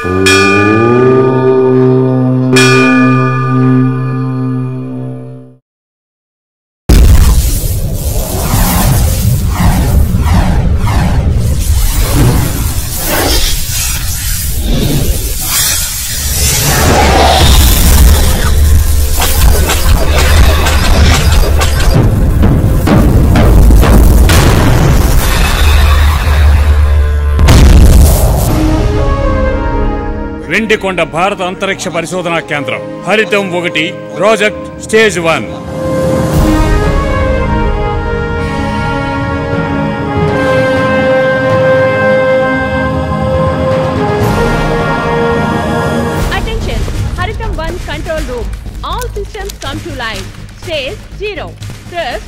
వెండికొండ భారత అంతరిక్ష పరిశోధనా కేంద్రం హరితం ఒకటి project stage one Attention, Haritam 1 control room. All systems come to life. Stage 0. Thrust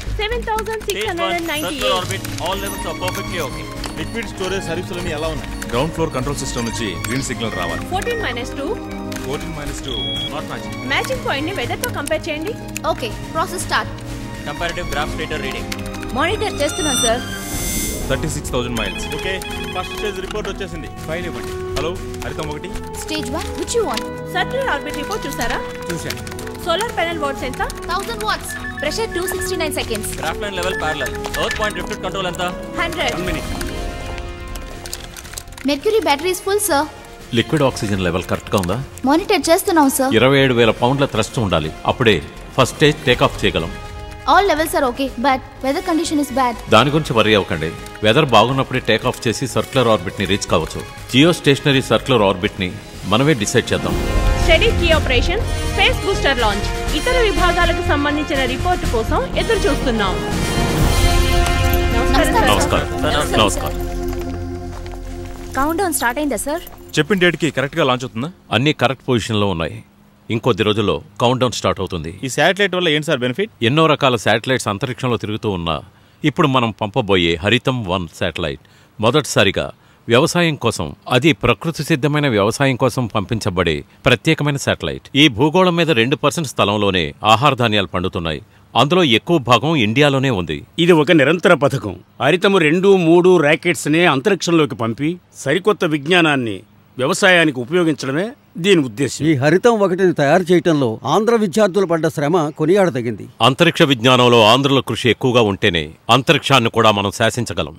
7698. All levels are perfectly okay liquid storage సర్వీసులన్నీ ఎలా ఉన్నాయి గ్రౌండ్ ఫ్లోర్ కంట్రోల్ సిస్టమ్ నుంచి గ్రీన్ సిగ్నల్ రావాలి 14 minus 2. Fourteen minus two not match matching point ని weather తో compare చేయండి okay process start comparative graph data reading monitor చేస్తున్నాం sir thirty six thousand miles okay first stage report వచ్చేసింది file ఇవ్వండి hello Haritam ఒకటి stage one which you want circular orbit report చూసారా చూశాను solar panel watts ఎంత thousand watts pressure two sixty nine seconds graph line level parallel earth point reflect control ఎంత hundred one minute mercury batteries full sir liquid oxygen level కరెక్ట్గా ఉందా monitor చేస్తున్నాం sir ఇరవై ఏడు వేల పౌండ్ల థ్రస్ట్ ఉండాలి అప్పుడే ఫస్ట్ స్టేజ్ టేక్ ఆఫ్ చేయగలం all levels are okay but weather condition is bad దాని గురించి వరీ అవ్వకండి వెదర్ బాగున్నప్పుడే టేక్ ఆఫ్ చేసి సర్క్యులర్ ఆర్బిట్ ని రీచ్ కావచ్చు జియో స్టేషనరీ సర్క్యులర్ ఆర్బిట్ ని మనమే డిసైడ్ చేద్దాం స్టడీ కీ ఆపరేషన్ స్పేస్ బూస్టర్ లాంచ్ ఇతర విభాగాలకు సంబంధించిన రిపోర్ట్ కోసం ఎదురు చూస్తున్నాం నమస్కారం సార్. నమస్కారం నమస్కారం. నమస్కారం కౌంట్ డౌన్ స్టార్ట్ అయిందా సార్ చెప్పిన డేట్కి కరెక్ట్గా లాంచ్ అవుతుందా అన్ని కరెక్ట్ పొజిషన్లో ఉన్నాయి ఇంకొద్ది రోజుల్లో కౌంట్ డౌన్ స్టార్ట్ అవుతుంది ఈ శాటిలైట్ వల్ల ఏంటి సార్ బెనిఫిట్ ఎన్నో రకాల శాటిలైట్స్ అంతరిక్షంలో తిరుగుతూ ఉన్నా ఇప్పుడు మనం పంపబోయే హరితం వన్ శాటిలైట్ మొదటిసారిగా వ్యవసాయం కోసం అది ప్రకృతి సిద్ధమైన వ్యవసాయం కోసం పంపించబడే ప్రత్యేకమైన శాటిలైట్ ఈ భూగోళం మీద రెండు పర్సెంట్ స్థలంలోనే ఆహార ధాన్యాలు పండుతున్నాయి అందులో ఎక్కువ భాగం ఇండియాలోనే ఉంది ఇది ఒక నిరంతర పథకం హరితము రెండు మూడు ర్యాకెట్స్ నే అంతరిక్షంలోకి పంపి సరికొత్త విజ్ఞానాన్ని వ్యవసాయానికి ఉపయోగించడమే దీని ఉద్దేశం ఈ హరితం ఒకటిని తయారు చేయటంలో ఆంధ్ర విద్యార్థులు పడ్డ శ్రమ కొనియాడదగింది అంతరిక్ష విజ్ఞానంలో ఆంధ్రుల కృషి ఎక్కువగా ఉంటేనే అంతరిక్షాన్ని కూడా మనం శాసించగలం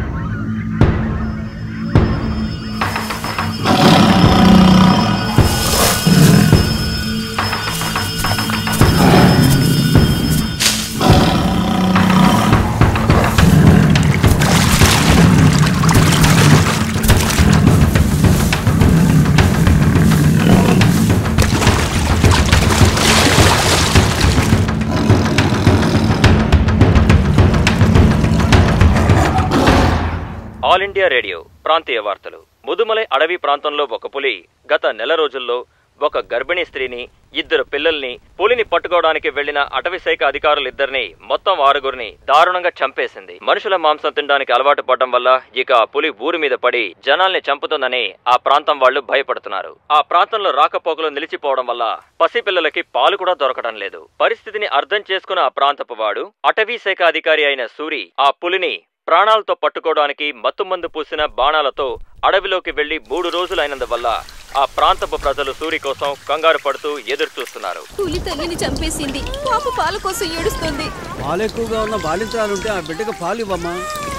ఆల్ ఇండియా రేడియో ప్రాంతీయ వార్తలు ముదుమలై అడవి ప్రాంతంలో ఒక పులి గత నెల రోజుల్లో ఒక గర్భిణీ స్త్రీని ఇద్దరు పిల్లల్ని పులిని పట్టుకోవడానికి వెళ్లిన అటవీ శాఖ అధికారులిద్దరిని మొత్తం ఆరుగురిని దారుణంగా చంపేసింది మనుషుల మాంసం తినడానికి అలవాటు పడడం వల్ల ఇక ఆ పులి ఊరి మీద పడి జనాల్ని చంపుతుందని ఆ ప్రాంతం వాళ్ళు భయపడుతున్నారు ఆ ప్రాంతంలో రాకపోకలు నిలిచిపోవడం వల్ల పసిపిల్లలకి పాలు కూడా దొరకడం లేదు పరిస్థితిని అర్థం చేసుకున్న ఆ ప్రాంతపు వాడు అటవీ శాఖ అధికారి అయిన సూరి ఆ పులిని ప్రాణాలతో పట్టుకోవడానికి మత్తుమందు పూసిన బాణాలతో అడవిలోకి వెళ్లి మూడు రోజులైనందువల్ల ఆ ప్రాంతపు ప్రజలు సూరి కోసం కంగారు పడుతూ ఎదురు చూస్తున్నారు పులి తల్లిని చంపేసింది పాప పాల కోసం ఏడుస్తుంది పాలు ఎక్కువగా ఉన్న బాలింతరాలుంటే ఆ బిడ్డకు పాలు ఇవ్వమ్మా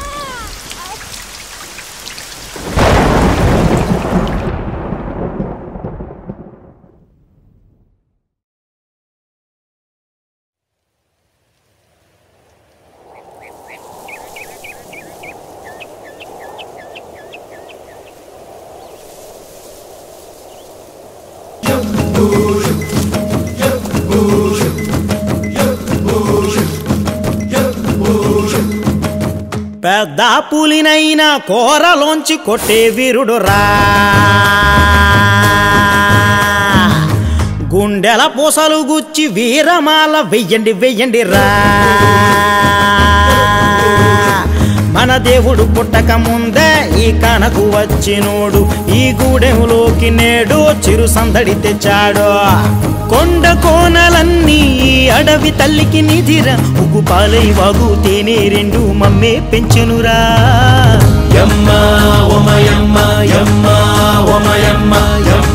పెద్ద పులినైనా కోరలోంచి కొట్టే వీరుడు రా గుండెల పూసలు గుచ్చి వీరమాల వెయ్యండి వెయ్యండి రా మన దేవుడు పుట్టక ముందే ఈ కనకు వచ్చినోడు ఈ గూడెంలోకి నేడు చిరు సందడి తెచ్చాడు కొండ కోనలన్నీ ఈ అడవి తల్లికి నిధిర ఉగ్గు పాలై వాగు తేనె రెండు మమ్మే పెంచెనురా యమ్మ ఒమయమ్మ యమ్మ ఒమయమ్మ యమ్మ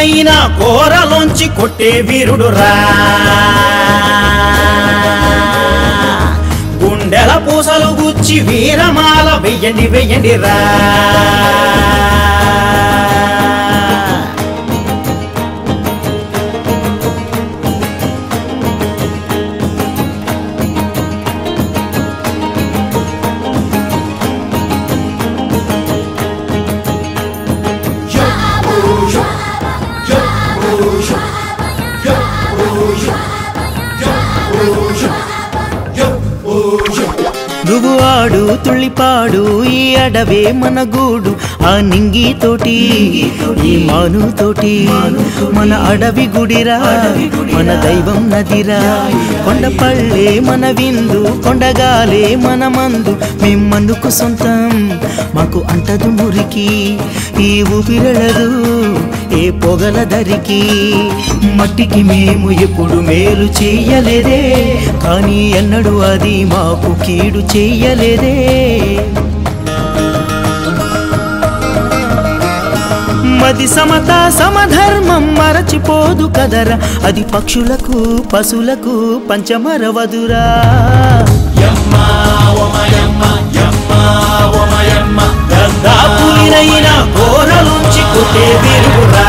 పులినైనా కోరలోంచి కొట్టే వీరుడు రా గుండెల పూసలు గుచ్చి వీరమాల వెయ్యండి వెయ్యండి రా నువ్వు ఆడు తుళ్ళిపాడు ఈ అడవే మన గూడు ఆ నింగితోటి ఈ మానుతోటి మన అడవి గుడిరా మన దైవం నదిరా కొండపళ్ళే మన విందు కొండగాలే మన మందు మేమ్మన్నుకు సొంతం మాకు అంటదు మురికి ఈ ఊపిరడదు ఏ పొగల దరికి మట్టికి మేము ఎప్పుడు మేలు చెయ్యలేదే కానీ ఎన్నడూ అది మాకు కీడు చెయ్యలేదే మది సమత సమధర్మం మరచిపోదు కదరా అది పక్షులకు పశులకు పంచమరవదురా గద్దా పులినైనా కోరలుంచి కొట్టే వీరురా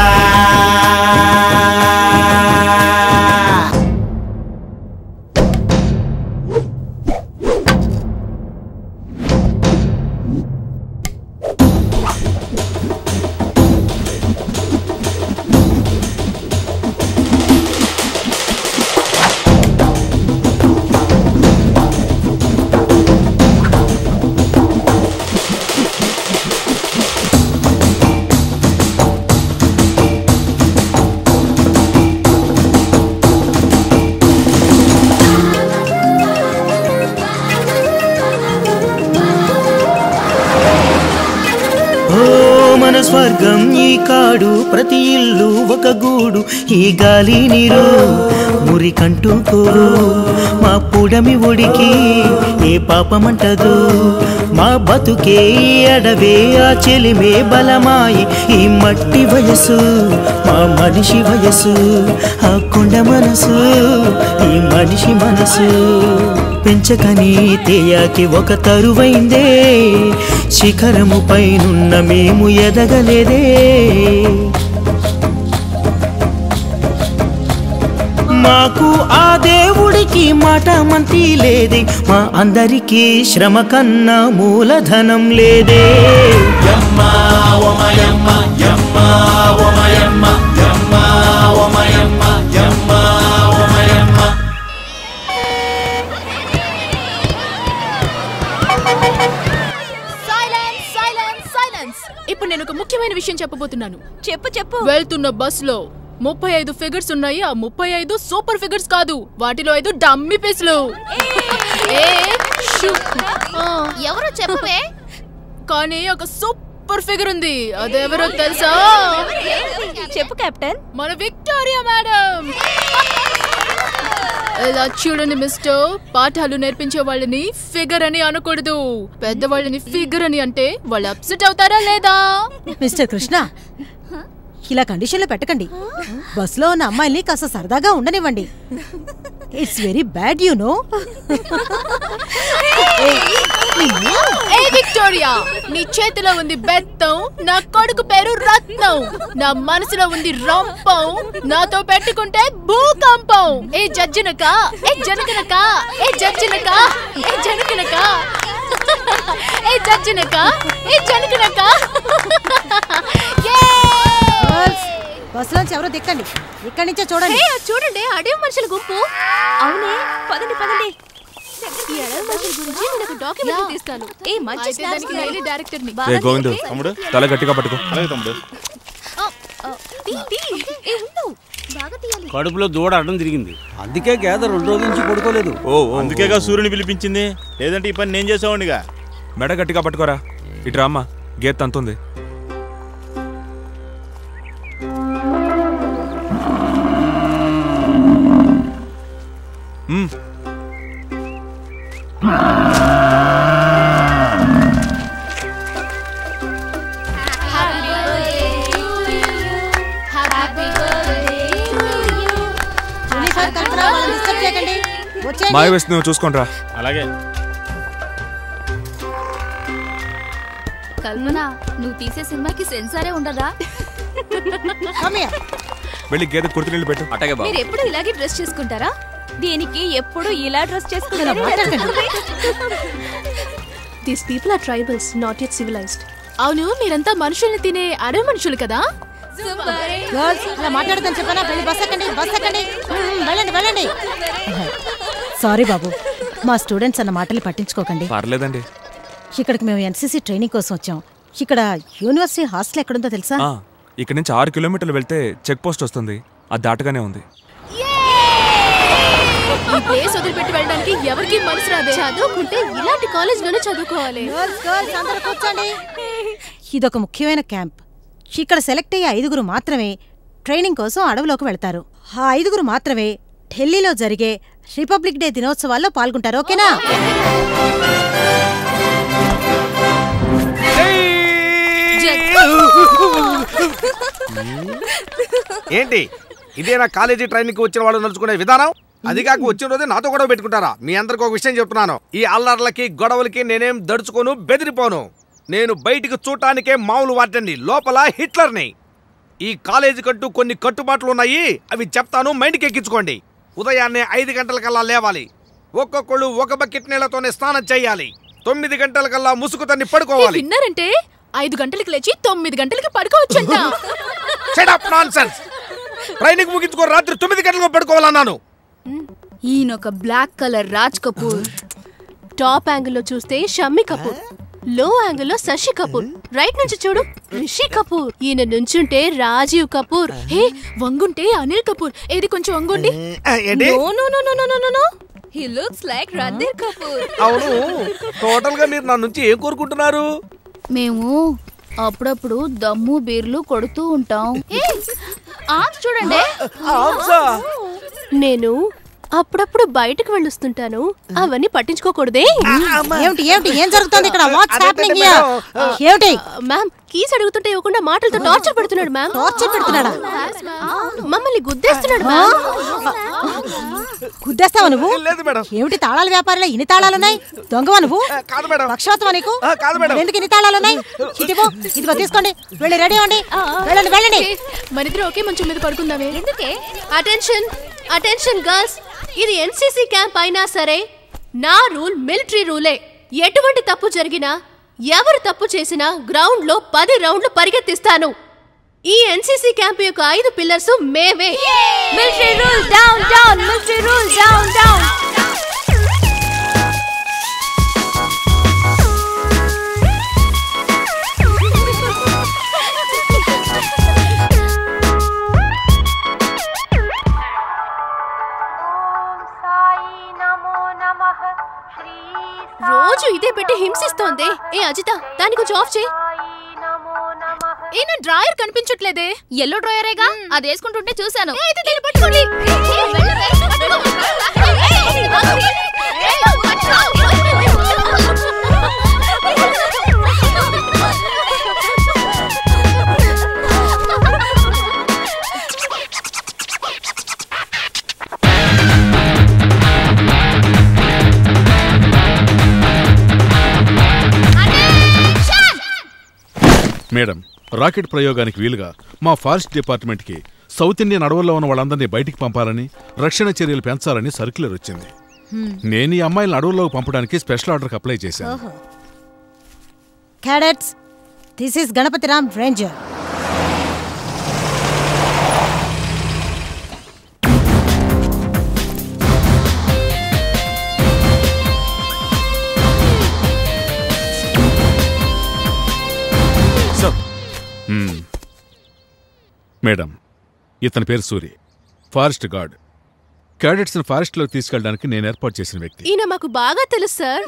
ఓ మన స్వర్గం ఈ కాడు ప్రతి ఇల్లు ఒక గూడు ఈ గాలి నీరు మురి కంటుకోరు మా పుడమి ఒడికి ఏ పాపమంటదు మా బతుకే ఈ అడవే ఆ చెలిమే బలమాయి ఈ మట్టి వయసు మా మనిషి వయసు ఆ కొండ మనసు ఈ మనిషి మనసు పెంచకని తేయాకి ఒక తరువైందే శిఖరము పైనున్న మేము ఎదగలేదే మాకు ఆ దేవుడికి మాట మంతి లేదే మా అందరికీ శ్రమ కన్నా మూలధనం లేదే సైలెన్స్ సైలెన్స్ సైలెన్స్ ఇప్పుడు నేను ఒక ముఖ్యమైన విషయం చెప్పబోతున్నాను చెప్పు చెప్పు వెళ్తున్న బస్ లో ముప్పై ఐదు ఫిగర్స్ ఉన్నాయి ఆ ముప్పై ఐదు సూపర్ ఫిగర్స్ కాదు వాటిలో ఐదు డమ్మీ పీసులు ఏ, షూ. ఆ, ఎవరో చెప్పవే కానీ ఒక సూపర్ ఫిగర్ ఉంది అదెవరో తెలుసా చెప్పు కెప్టెన్ మన విక్టోరియా మేడం ఇలా చూడండి మిస్టర్ పాఠాలు నేర్పించే వాళ్ళని ఫిగర్ అని అనకూడదు పెద్దవాళ్ళని ఫిగర్ అని అంటే వాళ్ళు అప్సెట్ అవుతారా లేదా మిస్టర్ కృష్ణ ఇలా కండిషన్లో పెట్టకండి బస్సులో ఉన్న అమ్మాయిల్ని కాస్త సరదాగా ఉండనివ్వండి it's very bad you know ఏ విక్టోరియా నీ చేతిలో ఉంది బెత్తం నా కొడుకు పేరు రత్నం నా మనసులో ఉంది రంపం నాతో పెట్టుకుంటే భూకంపం ఏ జడ్జినక ఏ జనకనక ఏ జడ్జినక ఏ జనకనక ఏ జడ్జినక ఏ జనకనక బస్సులోంచి ఎవరో దిక్కండి ఇక్కడి నుంచే చూడండి చూడండి అడవి మనుషుల గుంపు అవునే పదండి పదండి ఈ అడవి మనుషుల గురించి నేను ఒక డాక్యుమెంటరీ తీస్తాను ఏ మంచి అయితే దానికి నేనే డైరెక్టర్ని ఏ గోవిందు తమ్ముడు తల గట్టిగా పట్టుకో అలాగే తమ్ముడు తీ, తీ. ఏ ఉండు బాగా తీయాలి కడుపులో దూడ అడ్డం తిరిగింది అందుకే గేద రెండు రోజుల నుంచి పడుకోలేదు ఓ అందుకేగా సూర్యుని పిలిపించింది లేదంటే ఈ పని నేను చేసేవాడిగా మెడ గట్టిగా పట్టుకోరా ఇటు రామ్మా గేట్ తంతుంది మ్మ్. Happy మాయ వేసి నువ్వు చూసుకొని రా అలాగే కల్పన నువ్వు తీసే సినిమాకి సెన్సారే ఉండదా వెళ్ళి గేదె కుర్తి నీళ్ళు పెట్టు అట్టగే మీరు ఎప్పుడు ఇలాగే డ్రెస్ చేసుకుంటారా దీనికి ఎప్పుడు ఇలా డ్రెస్ చేసుకుంటారా these people are tribals not yet civilised అవును మీరంతా మనుషుల్ని తినే అడవి మనుషులు కదా గర్ల్స్ అలా మాట్లాడదని చెప్పానా వెళ్ళి బస్ ఎక్కండి బస్ ఎక్కండి మ్మ్, వెళ్ళండి వెళ్ళండి సారీ బాబు మా స్టూడెంట్స్ అన్న మాటలు పట్టించుకోకండి పర్లేదండి ఇక్కడికి మేము ఎన్సీసీ ట్రైనింగ్ కోసం వచ్చాం ఇక్కడ యూనివర్సిటీ హాస్టల్ ఎక్కడుందో తెలుసా ఆ, ఇక్కడి నుంచి ఆరు కిలోమీటర్లు వెళ్తే చెక్ పోస్ట్ వస్తుంది అది దాటగానే ఉంది ఈ ప్లేస్ వదిలిపెట్టి వెళ్ళడానికి ఎవరికి మనసు రాదే చదువుకుంటే ఇలాంటి కాలేజ్ లోనే చదువుకోవాలి కూర్చోండి ఇదొక ముఖ్యమైన క్యాంప్ ఇక్కడ సెలెక్ట్ అయ్యే ఐదుగురు మాత్రమే ట్రైనింగ్ కోసం అడవిలోకి వెళ్తారు ఆ ఐదుగురు మాత్రమే ఢిల్లీలో జరిగే రిపబ్లిక్ డే దినోత్సవాల్లో పాల్గొంటారు ఓకేనా ఏంటి ఇదే నా కాలేజీ ట్రైనింగ్ వచ్చిన వాళ్ళు నడుచుకునే విధానం అది కాక వచ్చిన రోజే నాతో గొడవ పెట్టుకుంటారా మీ అందరికి ఒక విషయం చెప్తున్నాను ఈ అల్లర్లకి గొడవలకి నేనేం దడుచుకోను బెదిరిపోను నేను బయటికి చూడటానికే మామూలు వాటండి లోపల హిట్లర్ని ఈ కాలేజీ కట్టు కొన్ని కట్టుబాట్లు ఉన్నాయి అవి చెప్తాను మైండ్కి ఎక్కించుకోండి ఉదయాన్నే ఐదు గంటలకల్లా లేవాలి ఒక్కొక్కళ్ళు ఒక బకెట్ నీళ్లతోనే స్నానం చేయాలి తొమ్మిది గంటలకల్లా ముసుగు తన్ని పడుకోవాలి విన్నారంటే ఐదు గంటలకు లేచి తొమ్మిది గంటలకి పడుకోవచ్చంట షడప్ నాన్సెన్స్ ట్రైనింగ్ ముగించుకో రాత్రి తొమ్మిది గంటలకు పడుకోవాలన్నాను ఈయనొక black colour Raj Kapoor top angle లో చూస్తే షమ్మి కపూర్ లో యాంగిల్ లో శశి కపూర్ రైట్ నుంచి చూడు రిషి కపూర్ ఈయన నుంచుంటే రాజీవ్ కపూర్ హే వంగుంటే అనిల్ కపూర్ ఏది కొంచెం వంగుండి ఏంటి? No no no no no no no he looks like Randhir Kapoor అవును టోటల్ గా మీరు నా నుంచి ఏం కోరుకుంటున్నారు మేము అప్పుడప్పుడు దమ్ము బీర్లు కొడుతూ ఉంటాం ఆర్మ్స్ చూడండి నేను అప్పుడప్పుడు బయటకు వెళ్ళొస్తుంటాను అవన్నీ పట్టించుకోకూడదే ఏమిటి ఏమిటి ఏం జరుగుతోంది ఇక్కడ వాట్స్ హ్యాపెనింగ్ హియర్ ఏమిటి మ్యామ్ కీస్ అడుగుతుంటే ఇవ్వకుండా మాటలతో టార్చర్ పెడుతున్నాడు మ్యామ్ టార్చర్ పెడుతున్నాడా మమ్మల్ని గుద్దేస్తున్నాడు మ్యామ్ గుద్దేస్తావా నువ్వు లేదు మేడం ఏమిటి తాళాల వ్యాపారంలో ఇన్ని తాళాలున్నాయి దొంగవా నువ్వు కాదు మేడం పక్షవాతమా నీకు కాదు మేడం ఎందుకు ఇన్ని తాళాలున్నాయి ఇదిగో ఇదిగో తీసుకోండి వెళ్ళి రెడీ అవ్వండి వెళ్ళండి వెళ్ళండి మనిద్దరు ఒకే మంచం మీద పడుకుందామే ఎందుకే అటెన్షన్ అటెన్షన్ గర్ల్స్ ఇది ఎన్సీసీ క్యాంప్ అయినా సరే నా రూల్ మిలిటరీ రూలే ఎటువంటి తప్పు జరిగినా ఎవరు తప్పు చేసినా గ్రౌండ్ లో పది రౌండ్లు పరిగెత్తిస్తాను ఈ ఎన్సీసీ క్యాంప్ యొక్క ఐదు పిల్లర్స్ మేవే military rule down down military rule down down రోజు ఇదే పెట్టి హింసిస్తోంది ఏ అజిత దాన్ని కొంచెం ఆఫ్ చేయి ఏ నా డ్రాయర్ కనిపించట్లేదే ఎల్లో డ్రాయరేగా అది వేసుకుంటుంటే చూశాను అయితే దీన్ని పట్టుకోండి ఏ, వెళ్ళవే. మేడం రాకెట్ ప్రయోగానికి వీలుగా మా ఫారెస్ట్ డిపార్ట్మెంట్కి సౌత్ ఇండియన్ అడవుల్లో ఉన్న వాళ్ళందరినీ బయటికి పంపాలని రక్షణ చర్యలు పెంచాలని సర్క్యులర్ వచ్చింది నేను ఈ అమ్మాయిలను అడవుల్లోకి పంపడానికి స్పెషల్ ఆర్డర్కి అప్లై చేశాను ఓహో cadets this is Ganapathi Ram ranger sir hmm. Madam ఇతని పేరు సూరి ఫారెస్ట్ గార్డ్ క్యాడెట్స్ని ఫారెస్ట్లోకి తీసుకెళ్ళడానికి నేను ఏర్పాటు చేసిన వ్యక్తి ఈయన మాకు బాగా తెలుసు సార్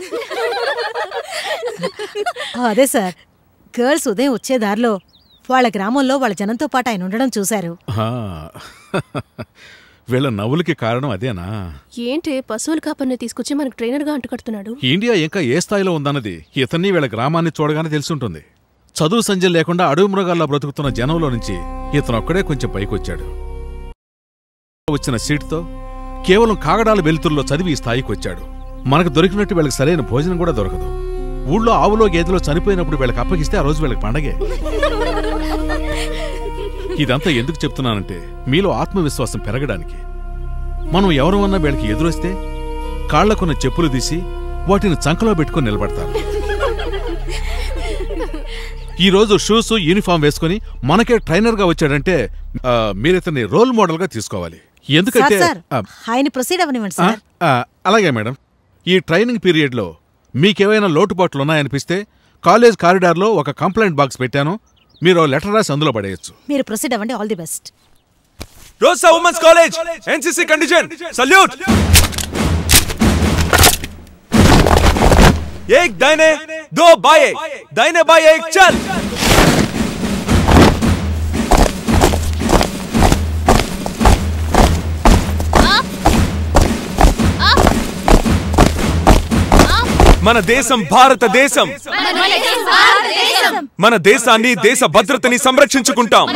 అదే సార్ గర్ల్స్ ఉదయం వచ్చే దారిలో వాళ్ళ గ్రామంలో వాళ్ళ జనంతో పాటు ఆయన ఉండడం చూశారు ఆ, వీళ్ళ నవ్వులకి కారణం అదేనా ఏంటి పశువుల కాపర్ని తీసుకొచ్చి మనకు ట్రైనర్ గా అంటుకడుతున్నాడు ఇండియా ఇంకా ఏ స్థాయిలో ఉందన్నది ఇతన్ని వీళ్ళ గ్రామాన్ని చూడగానే తెలుసుంటుంది చదువు సంజయ్ లేకుండా అడవి మృగాల్లో బ్రతుకుతున్న జనంలో నుంచి ఇతను ఒక్కడే కొంచెం పైకొచ్చాడు వచ్చిన సీట్తో కేవలం కాగడాల వెలుతురులో చదివి ఈ స్థాయికి వచ్చాడు మనకు దొరికినట్టు వీళ్ళకి సరైన భోజనం కూడా దొరకదు ఊళ్ళో ఆవులో గేదెలో చనిపోయినప్పుడు వీళ్ళకి అప్పగిస్తే ఆ రోజు వీళ్ళకి పండగే ఇదంతా ఎందుకు చెప్తున్నానంటే మీలో ఆత్మవిశ్వాసం పెరగడానికి మనం ఎవరమన్నా వీళ్ళకి ఎదురొస్తే కాళ్లకున్న చెప్పులు తీసి వాటిని చంకలో పెట్టుకొని నిలబడతారు ఈ రోజు షూస్ యూనిఫామ్ వేసుకొని మనకే ట్రైనర్ గా వచ్చాడంటే ఆ, మీరితన్ని రోల్ మోడల్ గా తీసుకోవాలి ఎందుకంటే సార్, ఆ, సార్ ఆయన ప్రొసీడ్ అవ్వనివ్వండి ఆ, సార్ ఆ, అలాగే మేడం ఈ ట్రైనింగ్ పీరియడ్లో మీకేమైనా లోటుపాట్లు ఉన్నాయనిపిస్తే కాలేజ్ కారిడార్లో ఒక కంప్లైంట్ బాక్స్ పెట్టాను మీరు ఓ లెటర్ రాసి అందులో పడేయచ్చు మీరు ప్రొసీడ్ అవ్వండి all the best Rosa women's college NCC condition salute एक दाहिने दो बाएं दाहिने बाएं एक चल మన దేశం భారతదేశం మన దేశాన్ని దేశ భద్రతని సంరక్షించుకుంటాం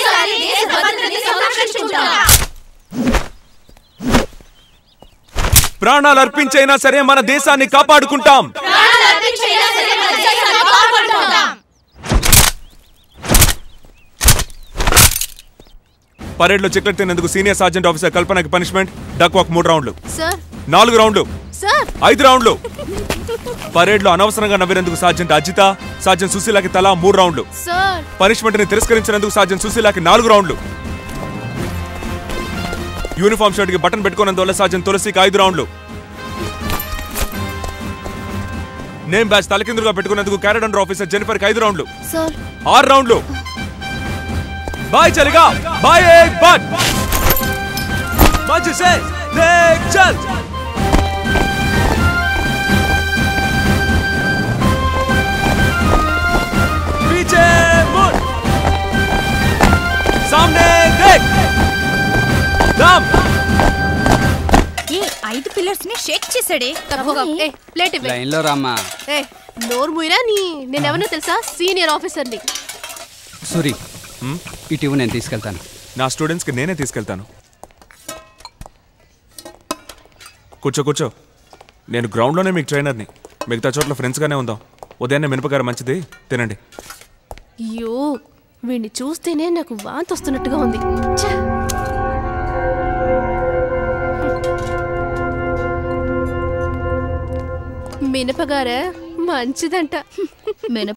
ప్రాణాలు అర్పించైనా సరే మన దేశాన్ని కాపాడుకుంటాం పరేడ్ లో చెక్లెట్ తినేందుకు సీనియర్ సార్జెంట్ ఆఫీసర్ కల్పనకి పనిష్మెంట్ డక్ వాక్ మూడు రౌండ్లు సార్ నాలుగు రౌండ్లు సార్ ఐదు రౌండ్లు పరేడ్ లో అనవసరంగా నవ్వినందుకు సార్జెంట్ అజిత సార్జెంట్ సుశీలకి తలా మూడు రౌండ్లు సార్ పనిష్మెంట్ ని తిరస్కరించినందుకు సార్జెంట్ సుశీలకి నాలుగు రౌండ్లు యూనిఫామ్ షర్ట్ కి బటన్ పెట్టుకున్నందువల్ల సార్జెంట్ తులసికి ఐదు రౌండ్లు నేమ్ బ్యాచ్ తలకిందులుగా పెట్టుకున్నందుకు క్యారెట్ అండర్ ఆఫీసర్ జెనిఫర్ కి ఐదు రౌండ్లు సార్ ఆరు రౌండ్లు బాయ్ చలిగా బాయ్ ఏక్ బట్ మంచి సే దేక్ చల్ पीछे मुड़ सामने देख दम ఏ ఐదు పిల్లర్స్ ని షేక్ చేసాడే తప్పుగా ఏ ప్లేట్ ఇవ్వ లైన్లో రామ్మా ఏ నోరు ముయిరా నీ నేనెవరినో తెలుసా సీనియర్ ఆఫీసర్ని సూరి ఇటీవు నేను తీసుకెళ్తాను నా స్టూడెంట్స్కి నేనే తీసుకెళ్తాను కూర్చో కూర్చో నేను గ్రౌండ్లోనే మీకు ట్రైనర్ని మిగతా చోట్ల ఫ్రెండ్స్గానే ఉందాం ఉదయాన్నే మినపగారు మంచిది తినండి అయ్యో వీడిని చూస్తేనే నాకు వాంతి వస్తున్నట్టుగా ఉంది ఛే! మినపగారే మంచిదంట మినప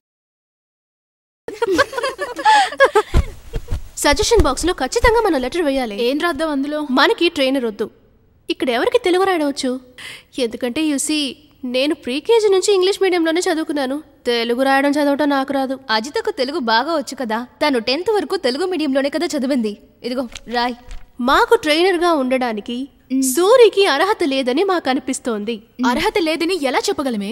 సజెషన్ బాక్స్ లో ఖచ్చితంగా మన లెటర్ వేయాలి ఏం రాద్దాం అందులో మనకి ట్రైనర్ వద్దు ఇక్కడ ఎవరికి తెలుగు రాయడవచ్చు ఎందుకంటే యూసి నేను ప్రీకేజీ నుంచి ఇంగ్లీష్ మీడియంలోనే చదువుకున్నాను తెలుగు రాయడం చదవటం నాకు రాదు అజితకు తెలుగు బాగా వచ్చు కదా తను టెన్త్ వరకు తెలుగు మీడియంలోనే కదా చదివింది ఇదిగో రాయ్ మాకు ట్రైనర్ గా ఉండడానికి సూరికి అర్హత లేదని మాకు అనిపిస్తోంది అర్హత లేదని ఎలా చెప్పగలమే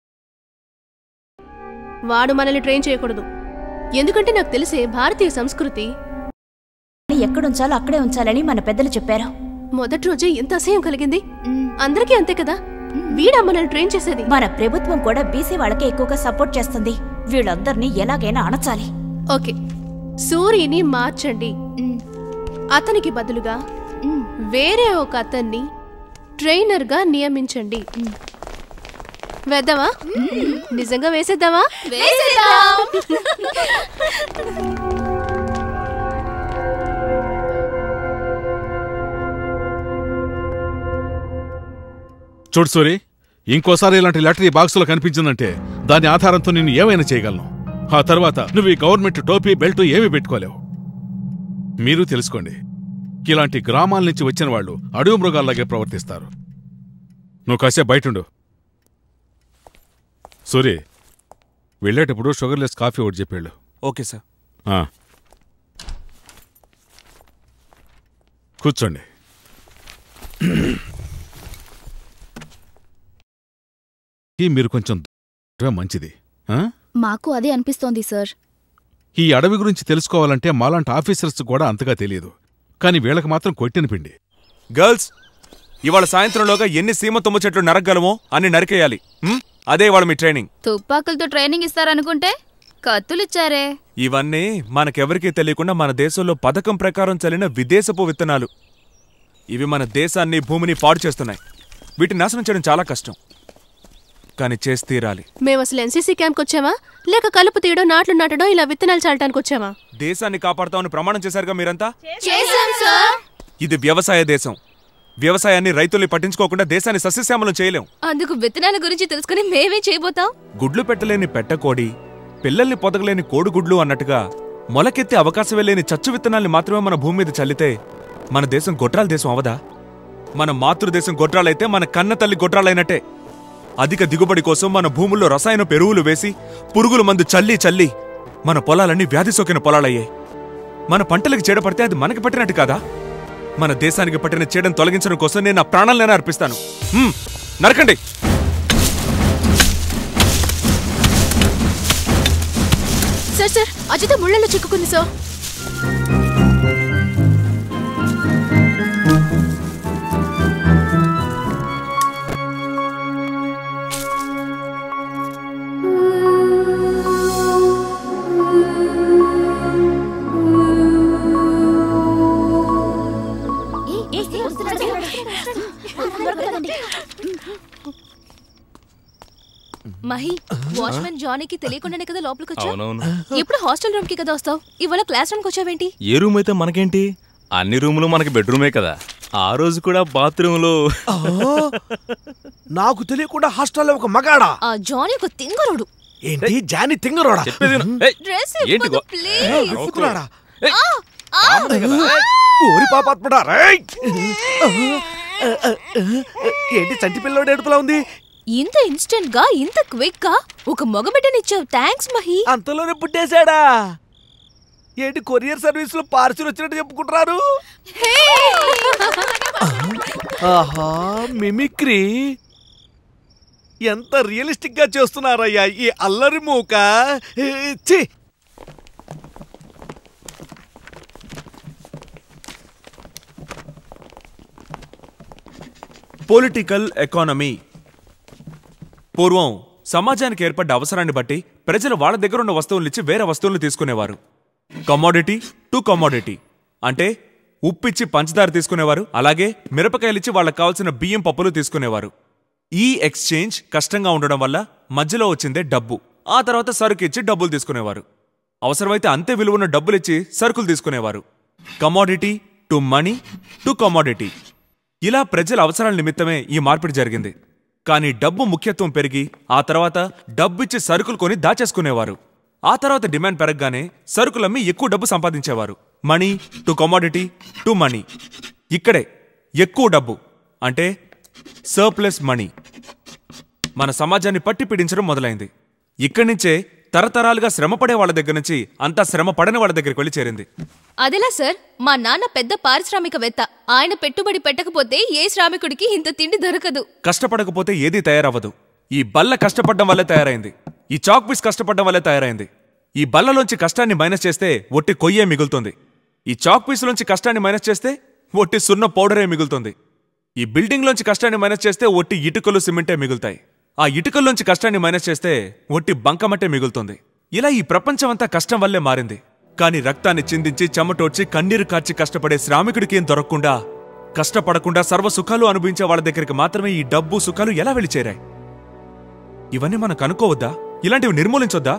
వాడు మనల్ని ట్రైన్ చేయకూడదు ఎందుకంటే నాకు తెలిసే భారతీయ సంస్కృతి ఎక్కడుంచాలో అక్కడే ఉంచాలని మన పెద్దలు చెప్పారు మొదటి రోజే ఎంత అసహ్యం కలిగింది అందరికీ అంతే కదా వీడా మనల్ని ట్రైన్ చేసేది మన ప్రభుత్వం కూడా బీసీ వాళ్ళకే ఎక్కువగా సపోర్ట్ చేస్తుంది వీళ్ళందరినీ ఎలాగైనా అణచాలి ఓకే సూరిని మార్చండి అతనికి బదులుగా వేరే ఒక అతన్ని ట్రైనర్ గా నియమించండి వేద్దామా నిజంగా వేసేద్దామా చూడు సూరి ఇంకోసారి ఇలాంటి లెటర్ ఈ బాక్సులో కనిపించిందంటే దాని ఆధారంతో నేను ఏమైనా చేయగలను ఆ తర్వాత నువ్వు ఈ గవర్నమెంట్ టోపీ బెల్ట్ ఏమీ పెట్టుకోలేవు మీరు తెలుసుకోండి ఇలాంటి గ్రామాల నుంచి వచ్చిన వాళ్ళు అడవి మృగాల్లాగే ప్రవర్తిస్తారు నువ్వు కాసేపు బయటుండు సూరి వెళ్ళేటప్పుడు షుగర్లెస్ కాఫీ ఒకటి చెప్పాళ్ళు ఓకే సార్ ఆ. కూర్చోండి ఈ మీరు కొంచెం దూరం మంచిది ఆ? మాకు అదే అనిపిస్తోంది సార్ ఈ అడవి గురించి తెలుసుకోవాలంటే మాలాంటి ఆఫీసర్స్ కూడా అంతగా తెలియదు కానీ వీళ్ళకి మాత్రం కొట్టిన పిండి గర్ల్స్ ఇవాళ సాయంత్రంలోగా ఎన్ని సీమ తుమ్మ చెట్లు నరకగలమో అన్ని నరికేయాలి ఉం? అదే ఇవాళ మీ ట్రైనింగ్ తుపాకులతో ట్రైనింగ్ ఇస్తారనుకుంటే కత్తులిచ్చారే ఇవన్నీ మనకెవరికీ తెలియకుండా మన దేశంలో పథకం ప్రకారం చల్లిన విదేశపు విత్తనాలు ఇవి మన దేశాన్ని భూమిని పాడు చేస్తున్నాయి వీటిని నాశనం చేయడం చాలా కష్టం కానీ చేసి తీరాలి మేము అసలు ఎన్సీసీ క్యాంప్కి వచ్చామా లేక కలుపు తీయడం నాట్లు నాటడం ఇలా విత్తనాలు చల్లటానికి వచ్చామా దేశాన్ని కాపాడుతామని ప్రమాణం చేశారుగా మీరంతా చేశాం సార్ ఇది వ్యవసాయ దేశం వ్యవసాయాన్ని రైతుల్ని పట్టించుకోకుండా దేశాన్ని సస్యశ్యామలం చేయలేం అందుకు విత్తనాల గురించి తెలుసుకుని మేమే చేయబోతాం గుడ్లు పెట్టలేని పెట్టకోడి పిల్లల్ని పొదగలేని కోడిగుడ్లు అన్నట్టుగా మొలకెత్తే అవకాశమే లేని చచ్చు విత్తనాల్ని మాత్రమే మన భూమి మీద చల్లితే మన దేశం గొడ్రాల దేశం అవదా మన మాతృదేశం గొడ్రాలైతే మన కన్న తల్లి గొడ్రాలైనట్టే అధిక దిగుబడి కోసం మన భూముల్లో రసాయన ఎరువులు వేసి పురుగుల మందు చల్లి చల్లి మన పొలాలన్నీ వ్యాధి సోకిన పొలాలయ్యాయి మన పంటలకు చీడ పడితే అది మనకి పట్టినట్టు కాదా మన దేశానికి పట్టిన చీడను తొలగించడం కోసం నేను నా ప్రాణాలనే అర్పిస్తాను హ్మ్, నరకండి సార్ సార్ అజిత ముళ్ళలో చిక్కుకుంది సార్ మహి వాచ్మెన్ జానీకి తెలియకుండానే కదా లోపలికి వచ్చావు అవునవును. ఎప్పుడు హాస్టల్ రూమ్ కి కదా వస్తావు ఇవాళ క్లాస్ రూమ్ కి వచ్చావేంటి ఏ రూమ్ అయితే మనకేంటి అన్ని రూములు మనకి బెడ్రూమే కదా ఆ రోజు కూడా బాత్రూంలో నాకు తెలియకుండా హాస్టల్లో ఒక మగాడా ఆ జానీ ఒక తింగరుడు ఏంటి జాని తింగరోడా చెప్పేది విను. ఏయ్, డ్రెస్ ఏంటి గో- ప్లీజ్ ఒప్పుకున్నాడా? ఆ, ఆ. ఓరి పాపాత్మడా రేయ్! ఏంటి చంటి పిల్లోడు ఏడుపులా ఉంది ఇంత ఇన్స్టెంట్ గా ఇంత క్విక్ గా ఒక మగబిడ్డనిచ్చావు థ్యాంక్స్ మహి అంతలోనే పుట్టేశాడా ఏంటి కొరియర్ సర్వీస్ లో పార్సిల్ వచ్చినట్టు చెప్పుకుంటున్నారు ఆహా మిమిక్రీ ఎంత రియలిస్టిక్ గా చేస్తున్నారయ్యా ఈ అల్లరి మూక ఏ, ఛీ పొలిటికల్ ఎకానమీ పూర్వం సమాజానికి ఏర్పడ్డ అవసరాన్ని బట్టి ప్రజలు వాళ్ళ దగ్గర ఉన్న వస్తువులు ఇచ్చి వేరే వస్తువులు తీసుకునేవారు కమోడిటీ టు కమోడిటీ అంటే ఉప్పిచ్చి పంచదార తీసుకునేవారు అలాగే మిరపకాయలిచ్చి వాళ్ళకి కావాల్సిన బియ్యం పప్పులు తీసుకునేవారు ఈ ఎక్స్చేంజ్ కష్టంగా ఉండడం వల్ల మధ్యలో వచ్చిందే డబ్బు ఆ తర్వాత సరుకు ఇచ్చి డబ్బులు తీసుకునేవారు అవసరమైతే అంతే విలువన్న డబ్బులు ఇచ్చి సరుకులు తీసుకునేవారు commodity to money to commodity ఇలా ప్రజల అవసరాల నిమిత్తమే ఈ మార్పిడి జరిగింది కానీ డబ్బు ముఖ్యత్వం పెరిగి ఆ తర్వాత డబ్బిచ్చి సరుకులు కొని దాచేసుకునేవారు ఆ తర్వాత డిమాండ్ పెరగగానే సరుకులమ్మి ఎక్కువ డబ్బు సంపాదించేవారు money to commodity to money ఇక్కడే ఎక్కువ డబ్బు అంటే సర్ప్లస్ మనీ మన సమాజాన్ని పట్టి పీడించడం మొదలైంది ఇక్కడి నుంచే తరతరాలుగా శ్రమపడే వాళ్ళ దగ్గర నుంచి అంతా శ్రమ పడని వాళ్ళ దగ్గరికి వెళ్ళి చేరింది అదెలా సార్ మా నాన్న పెద్ద పారిశ్రామికవేత్త ఆయన పెట్టుబడి పెట్టకపోతే ఏ శ్రామికుడికి ఇంత తిండి దొరకదు కష్టపడకపోతే ఏదీ తయారవ్వదు ఈ బల్ల కష్టపడడం వల్లే తయారైంది ఈ చాక్ పీస్ కష్టపడడం వల్లే తయారైంది ఈ బల్లలోంచి కష్టాన్ని మైనస్ చేస్తే ఒట్టి కొయ్యే మిగులుతుంది ఈ చాక్ పీస్లోంచి కష్టాన్ని మైనస్ చేస్తే ఒట్టి సున్న పౌడరే మిగులుతుంది ఈ బిల్డింగ్లోంచి కష్టాన్ని మైనస్ చేస్తే ఒట్టి ఇటుకలు సిమెంటే మిగులుతాయి ఆ ఇటుకల్లోంచి కష్టాన్ని మైనస్ చేస్తే ఒట్టి బంకమట్టే మిగులుతుంది ఇలా ఈ ప్రపంచమంతా కష్టం వల్లే మారింది కానీ రక్తాన్ని చిందించి చెమటోడ్చి కన్నీరు కార్చి కష్టపడే శ్రామికుడికి ఏం దొరకకుండా కష్టపడకుండా సర్వ సుఖాలు అనుభవించే వాళ్ళ దగ్గరికి మాత్రమే ఈ డబ్బు సుఖాలు ఎలా వెళ్ళి చేరాయి ఇవన్నీ మనం కనుక్కోవద్దా ఇలాంటివి నిర్మూలించొద్దా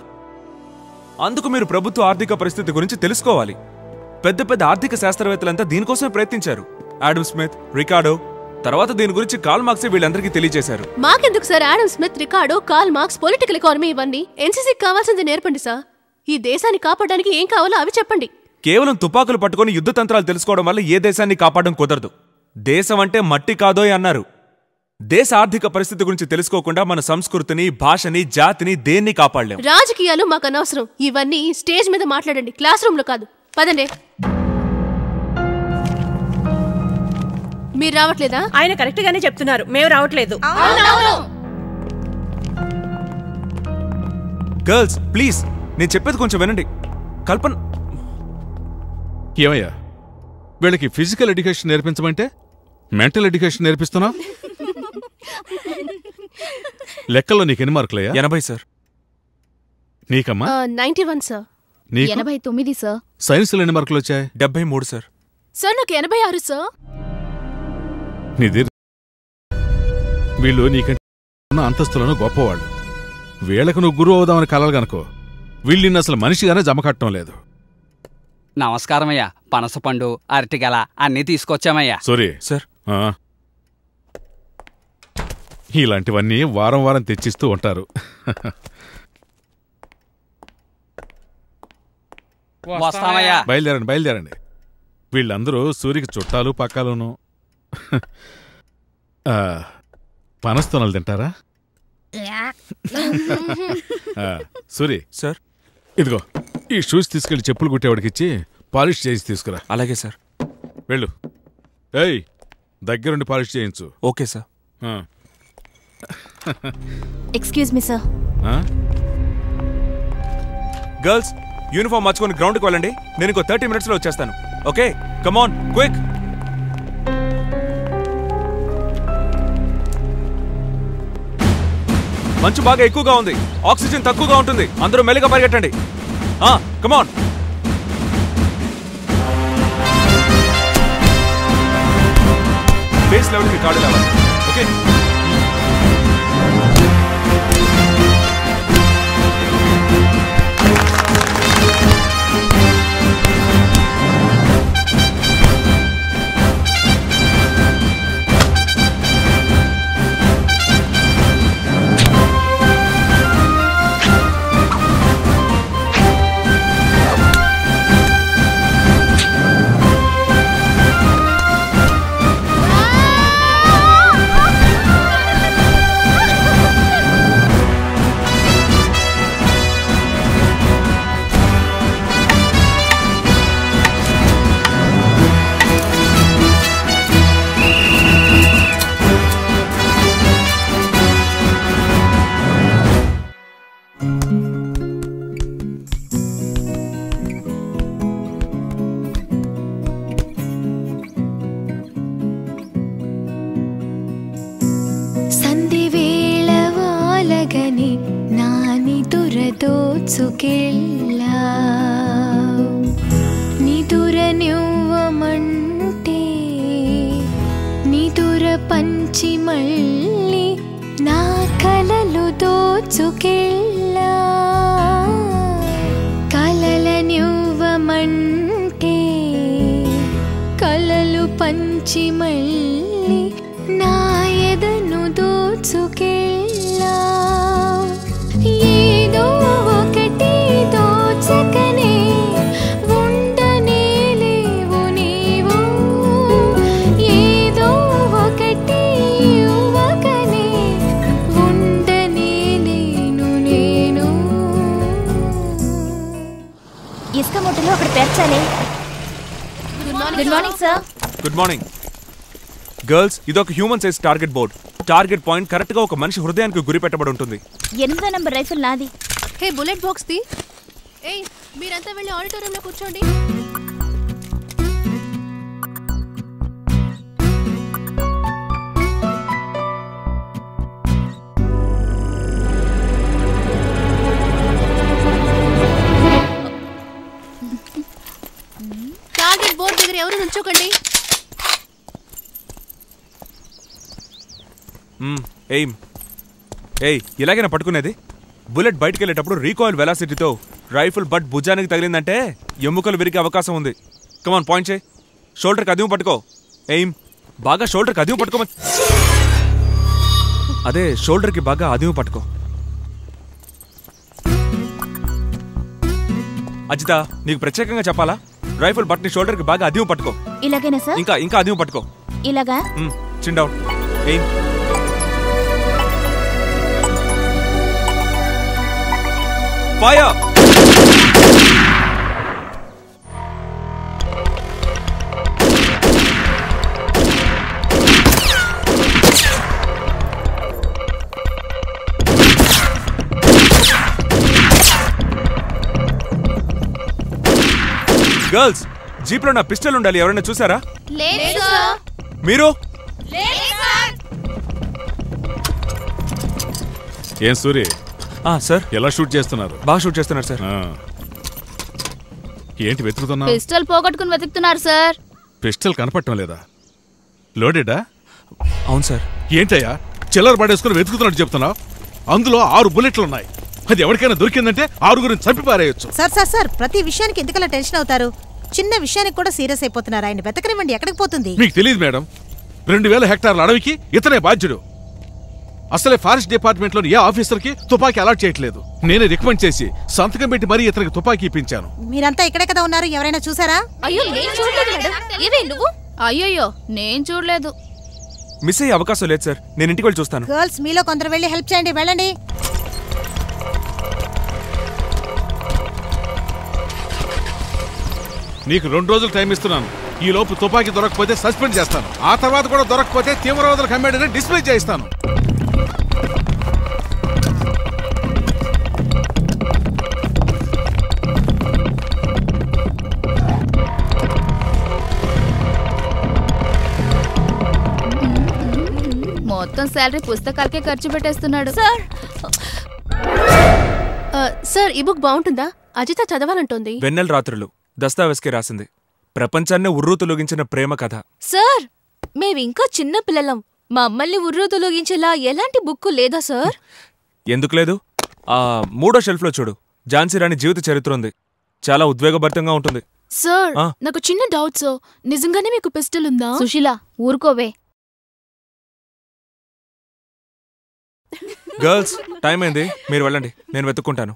అందుకు మీరు ప్రభుత్వ ఆర్థిక పరిస్థితి గురించి తెలుసుకోవాలి పెద్ద పెద్ద ఆర్థిక శాస్త్రవేత్తలంతా దీనికోసమే ప్రయత్నించారు ఆడమ్ స్మిత్ రికార్డో తర్వాత దీని గురించి కాల్ మార్క్స్ వీళ్ళందరికీ తెలియజేశారు మాకెందుకు sir Adam Smith Ricardo Karl Marx political economy ఇవన్నీ ఎన్సీసీకి కావాల్సింది నేర్పండి సార్ ఈ దేశాన్ని కాపాడడానికి ఏం కావాలో అవి చెప్పండి కేవలం తుపాకులు పట్టుకొని యుద్ధ తంత్రాలు తెలుసుకోవడం వల్ల ఏ దేశాన్ని కాపాడడం కుదరదు దేశం అంటే మట్టి కాదోయ్ అన్నారు దేశ ఆర్థిక పరిస్థితి గురించి తెలుసుకోకుండా మన సంస్కృతిని భాషని జాతిని దేన్ని కాపాడలేం రాజకీయాలు మాకు అనవసరం ఇవన్నీ స్టేజ్ మీద మాట్లాడండి క్లాస్ రూమ్ లో కాదు పదండి మీరు రావట్లేదా ఆయన కరెక్ట్ గానే చెప్తున్నారు మేము రావట్లేదు గర్ల్స్ ప్లీజ్ నేను చెప్పేది కొంచెం వినండి కల్పన ఏమయ్యా వీళ్ళకి ఫిజికల్ ఎడ్యుకేషన్ నేర్పించమంటే మెంటల్ ఎడ్యుకేషన్ నేర్పిస్తున్నావు లెక్కల్లో నీకు ఎన్ని మార్కులయ్యా ఎనభై సార్ నీకమ్మా నైన్టీ వన్ సార్ నీకు? ఎనభై తొమ్మిది సార్ సైన్స్లో ఎన్ని మార్కులు వచ్చాయి డెబ్బై మూడు సార్ సార్ నాకు ఎనభై ఆరు సార్ నిధి వీళ్ళు నీకంటే ఉన్న అంతస్తులను గొప్పవాళ్ళు వీళ్లకు నువ్వు గురువు అవుదామని కలలు గనుకో వీళ్ళు నిన్ను అసలు మనిషిగానే జమకట్టడం లేదు నమస్కారమయ్యా పనసపండు అరటిగల అన్నీ తీసుకొచ్చామయ్యా సారీ సార్ ఆ. ఇలాంటివన్నీ వారం వారం తెచ్చిస్తూ ఉంటారు వస్తామయ్యా బయలుదేరండి బయలుదేరండి వీళ్ళందరూ సూరికి చుట్టాలు పక్కాలును ఆ, పనస్తోనలు తింటారా ఆ, సూరి సార్ ఇదిగో ఈ షూస్ తీసుకెళ్లి చెప్పులు కుట్టేవాడికి ఇచ్చి పాలిష్ చేసి తీసుకురా అలాగే సార్ వెళ్ళు ఏయ్ దగ్గరుండి పాలిష్ చేయించు ఓకే సార్ ఆ. ఎక్స్క్యూజ్ మీ సార్ ఆ? గర్ల్స్ యూనిఫామ్ మార్చుకొని గ్రౌండ్కి వెళ్ళండి నేను ఇంకో థర్టీ మినిట్స్లో వచ్చేస్తాను ఓకే కమాన్ క్విక్ మంచు బాగా ఎక్కువగా ఉంది ఆక్సిజన్ తక్కువగా ఉంటుంది అందరూ మెల్లిగా పరిగెట్టండి కమాన్ బేస్ లెవెల్కి కాడు లేవాలి ఓకే ಸಂಧಿ ವೇಳವಾಲಗನೆ ನಾನಿದುರದೋಚುಕೆಲ್ಲ నిదురనివ్వమంటే నిదుర పంచి మళ్ళీ నా కలలు దోచుకెళ్ళా కలలనివ్వమంటే కలలు పంచి మళ్ళీ నా ఎదను దోచుకెళ్ళా ఏదో ఒకటి దోచకనే ఉండనే లేవు నీవు ఏదో ఒకటి ఇవ్వకనే ఉండనే లేను నేను ఇసుక మూటలో ఒకటి పేర్చాలి good morning sir good morning girls ఇదొక human size target board target point correct గా ఒక మనిషి హృదయానికి గురి పెట్టబడి ఉంటుంది ఎనిమిదో నంబర్ రైఫిల్ నాది హే బుల్లెట్ బాక్స్ ది ఏయ్ మీరంతా వెళ్ళి ఆడిటోరియంలో కూర్చోండి టార్గెట్ బోర్డ్ దగ్గర ఎవరు నుంచోకండి మ్మ్, ఎయిమ్ ఏయ్ ఇలాగైనా పట్టుకునేది బుల్లెట్ బయటికి వెళ్ళేటప్పుడు రీకాయిల్ వెలాసిటీతో రైఫిల్ బట్ భుజానికి తగిలిందంటే ఎముకలు విరిగే అవకాశం ఉంది కమాన్ పాయింట్ చేయి షోల్డర్కి అదిము పట్టుకో ఎయిమ్ బాగా షోల్డర్కి అదిము పట్టుకో అదే షోల్డర్కి బాగా అదిము పట్టుకో అజిత నీకు ప్రత్యేకంగా చెప్పాలా రైఫిల్ బట్ని షోల్డర్కి బాగా అదిము పట్టుకో ఇలాగేనా సార్ ఇంకా ఇంకా అదిము పట్టుకో ఇలాగా chin down aim fire girls జీప్లో నా పిస్టల్ ఉండాలి ఎవరైనా చూసారా లేదు సార్ మీరు ఏం సూరి సార్ ఎలా షూట్ చేస్తున్నారు బాగా షూట్ చేస్తున్నారు సార్ ఏంటి వెతుకుతున్నా పిస్టల్ పోగొట్టుకుని వెతుకుతున్నారు సార్ పిస్టల్ కనపడటం లేదా లోడెడా అవును సార్ ఏంటయ్యా చిల్లర పడేసుకుని వెతుకుతున్నట్టు చెప్తున్నావు అందులో ఆరు బుల్లెట్లు ఉన్నాయి అది ఎవరికైనా దొరికిందంటే ఆరుగురిని చంపి పారేయొచ్చు సార్ సార్ సార్ ప్రతి విషయానికి ఎందుకలా టెన్షన్ అవుతారు చిన్న విషయానికి కూడా సీరియస్ అయిపోతున్నారు ఆయన వెతకనివ్వండి ఎక్కడికి పోతుంది మీకు తెలియదు మేడం రెండు వేల హెక్టార్ల అడవికి ఇతనే బాధ్యుడు అసలే ఫారెస్ట్ డిపార్ట్మెంట్ లోని ఏ ఆఫీసర్కి తుపాకీ అలాట్ చేయట్లేదు నేనే రికమెండ్ చేసి సంతకం పెట్టి మరీ ఇతనికి తుపాకీ ఇప్పించాను మీరంతా ఇక్కడే కదా ఉన్నారు ఎవరైనా చూసారా అయ్యో నేను చూడలేదు మేడం ఏవే నువ్వు అయ్యయ్యో నేను చూడలేదు మిస్ అయ్యే అవకాశం లేదు సార్ నేను ఇంటికి వెళ్ళి చూస్తాను గర్ల్స్ మీలో కొందరు వెళ్ళి హెల్ప్ చేయండి వెళ్ళండి నీకు రెండు రోజులు టైం ఇస్తున్నాను ఈ లోపు తుపాకీ దొరకకపోతే సస్పెండ్ చేస్తాను ఆ తర్వాత కూడా దొరకకపోతే తీవ్రవాదులకు అమ్మేడని డిస్ప్లే చేయిస్తాను మొత్తం శాలరీ పుస్తకాలకే ఖర్చు పెట్టేస్తున్నాడు సార్ సార్ ఈ బుక్ బాగుంటుందా అజిత చదవాలంటోంది వెన్నెల రాత్రులు దస్తావేజ్కి రాసింది ప్రపంచాన్నే ఉర్రూ తొలగించిన ప్రేమ కథ సార్ మేమింకా చిన్న పిల్లలం మమ్మల్ని ఉర్రూ తొలగించేలా ఎలాంటి బుక్కు లేదా సార్ ఎందుకు లేదు ఆ మూడో షెల్ఫ్లో చూడు ఝాన్సీ రాణి జీవిత చరిత్ర ఉంది చాలా ఉద్వేగభరితంగా ఉంటుంది సార్ ఆ. నాకు చిన్న డౌట్ సార్ నిజంగానే మీకు పిస్టల్ ఉందా సుశీల ఊరుకోవే గర్ల్స్ టైం అయింది మీరు వెళ్ళండి నేను వెతుక్కుంటాను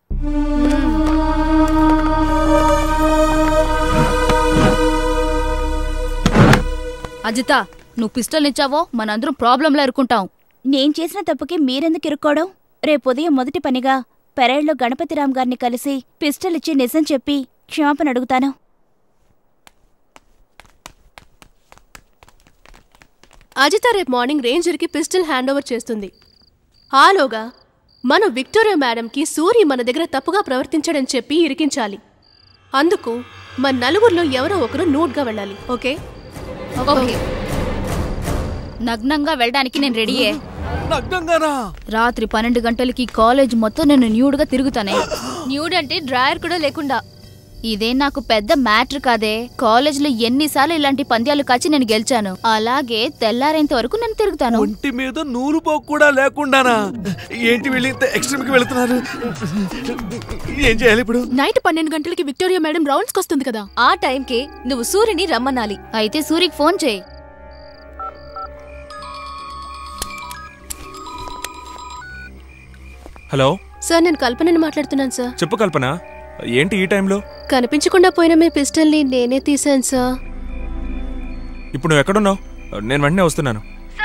అజిత నువ్వు పిస్టల్ ఇచ్చావో మనందరం ప్రాబ్లంలో ఇరుక్కుంటాం నేను చేసిన తప్పుకి మీరెందుకు ఇరుక్కోవడం రేపు ఉదయం మొదటి పనిగా పెరేడ్లో గణపతిరామ్ గారిని కలిసి పిస్టల్ ఇచ్చి నిజం చెప్పి క్షమాపణ అడుగుతాను అజిత రేపు మార్నింగ్ రేంజర్కి పిస్టల్ హ్యాండ్ ఓవర్ చేస్తుంది ఆలోగా మన విక్టోరియా మేడంకి సూరి మన దగ్గర తప్పుగా ప్రవర్తించడని చెప్పి ఇరికించాలి అందుకు మన నలుగురిలో ఎవరో ఒకరు నోట్గా వెళ్ళాలి ఓకే ఓకే నగ్నంగా వెళ్ళడానికి నేను రెడీయే నగ్నంగానా రాత్రి పన్నెండు గంటలకి కాలేజ్ మొత్తం నేను న్యూడ్గా తిరుగుతానే న్యూడ్ అంటే డ్రాయర్ కూడా లేకుండా ఇదే నాకు పెద్ద మ్యాటర్ కాదే కాలేజ్లో ఎన్నిసార్లు ఇలాంటి పంద్యాలు కాచి నేను గెలిచాను అలాగే తెల్లారేంత వరకు నేను తిరుగుతాను ఒంటి మీద నూలు పోకు కూడా లేకుండానా ఏంటి వీళ్ళు ఇంత ఎక్స్ట్రీమ్కి వెళుతున్నారు ఏం చేయాలి ఇప్పుడు నైట్ పన్నెండు గంటలకి విక్టోరియా మేడం రౌండ్స్కి వస్తుంది కదా ఆ టైంకే నువ్వు సూర్యుని రమ్మనాలి అయితే సూరికి ఫోన్ చేయి హలో సార్ నేను కల్పనని మాట్లాడుతున్నాను సార్ చెప్పు కల్పన ఏంటి ఈ టైంలో కనిపించకుండా పోయిన మీ పిస్టల్ని నేనే తీశాను సార్ ఇప్పుడు నువ్వు ఎక్కడున్నావు నేను వెంటనే వస్తున్నాను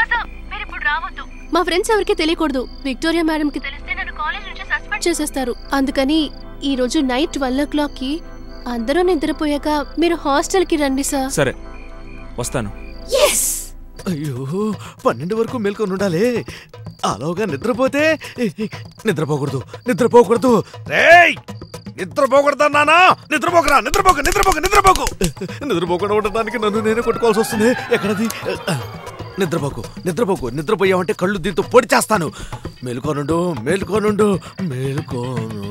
మా ఫ్రెండ్స్ ఎవరికీ తెలియకూడదు విక్టోరియా మేడంకి తెలిస్తే నన్ను కాలేజ్ నుంచి సస్పెండ్ చేసేస్తారు అందుకని ఈ రోజు నైట్ ట్వెల్వ్ ఓ క్లాక్ కి అందరూ నిద్రపోయాక మీరు హాస్టల్ కి రండి సార్ సరే వస్తాను అయ్యో పన్నెండు వరకు మేల్కొని ఉండాలి అలాగా నిద్రపోతే నిద్రపోకూడదు నిద్రపోకూడదు రేయ్ నిద్రపోకూడదు నానా నిద్రపోకరా నిద్రపోక నిద్రపోక నిద్రపోకు నిద్రపోకుండా ఉండడానికి నన్ను నేనే కొట్టుకోవాల్సి వస్తుంది ఎక్కడది నిద్రపోకు నిద్రపోకు నిద్రపోయావంటే కళ్ళు దీంతో పొడి చేస్తాను మేలుకోనుండు మేలుకోనుండు మేలుకోను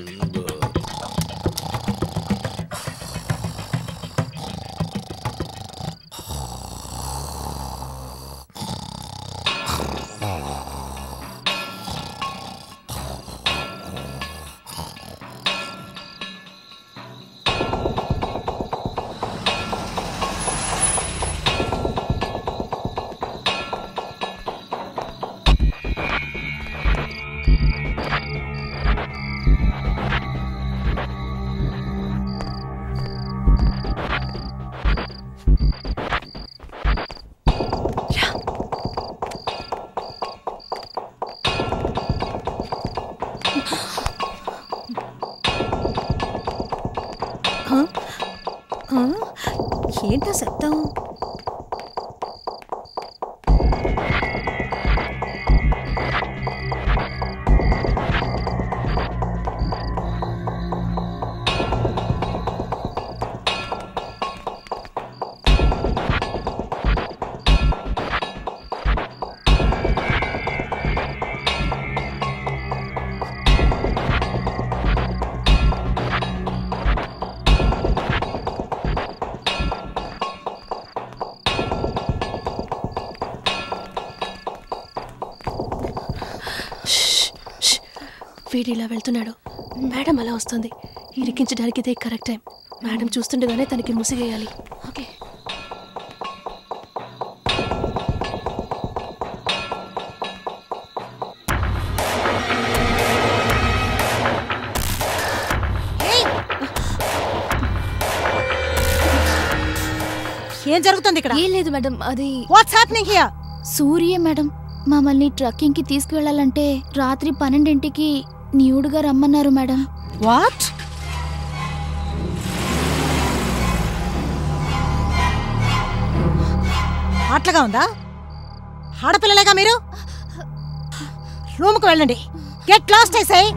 హ? హ? ఏంటా శబ్దం వీడు ఇలా వెళ్తున్నాడు మేడం అలా వస్తుంది ఇరికించడానికి ఇదే కరెక్ట్ టైం మేడం చూస్తుండగానే తనకి ముసిగేయాలి ఓకే ఏం జరుగుతుంది ఇక్కడ ఏం లేదు మేడం అది what's happening here Surya madam మమ్మల్ని ట్రక్కింగ్ కి తీసుకువెళ్ళాలంటే రాత్రి పన్నెండింటికి న్యూడ్గా రమ్మన్నారు మేడం వాట్ అట్లాగా ఉందా ఆడపిల్లలేగా మీరు రూమ్కి వెళ్ళండి గెట్ లాస్ట్ వేసాయి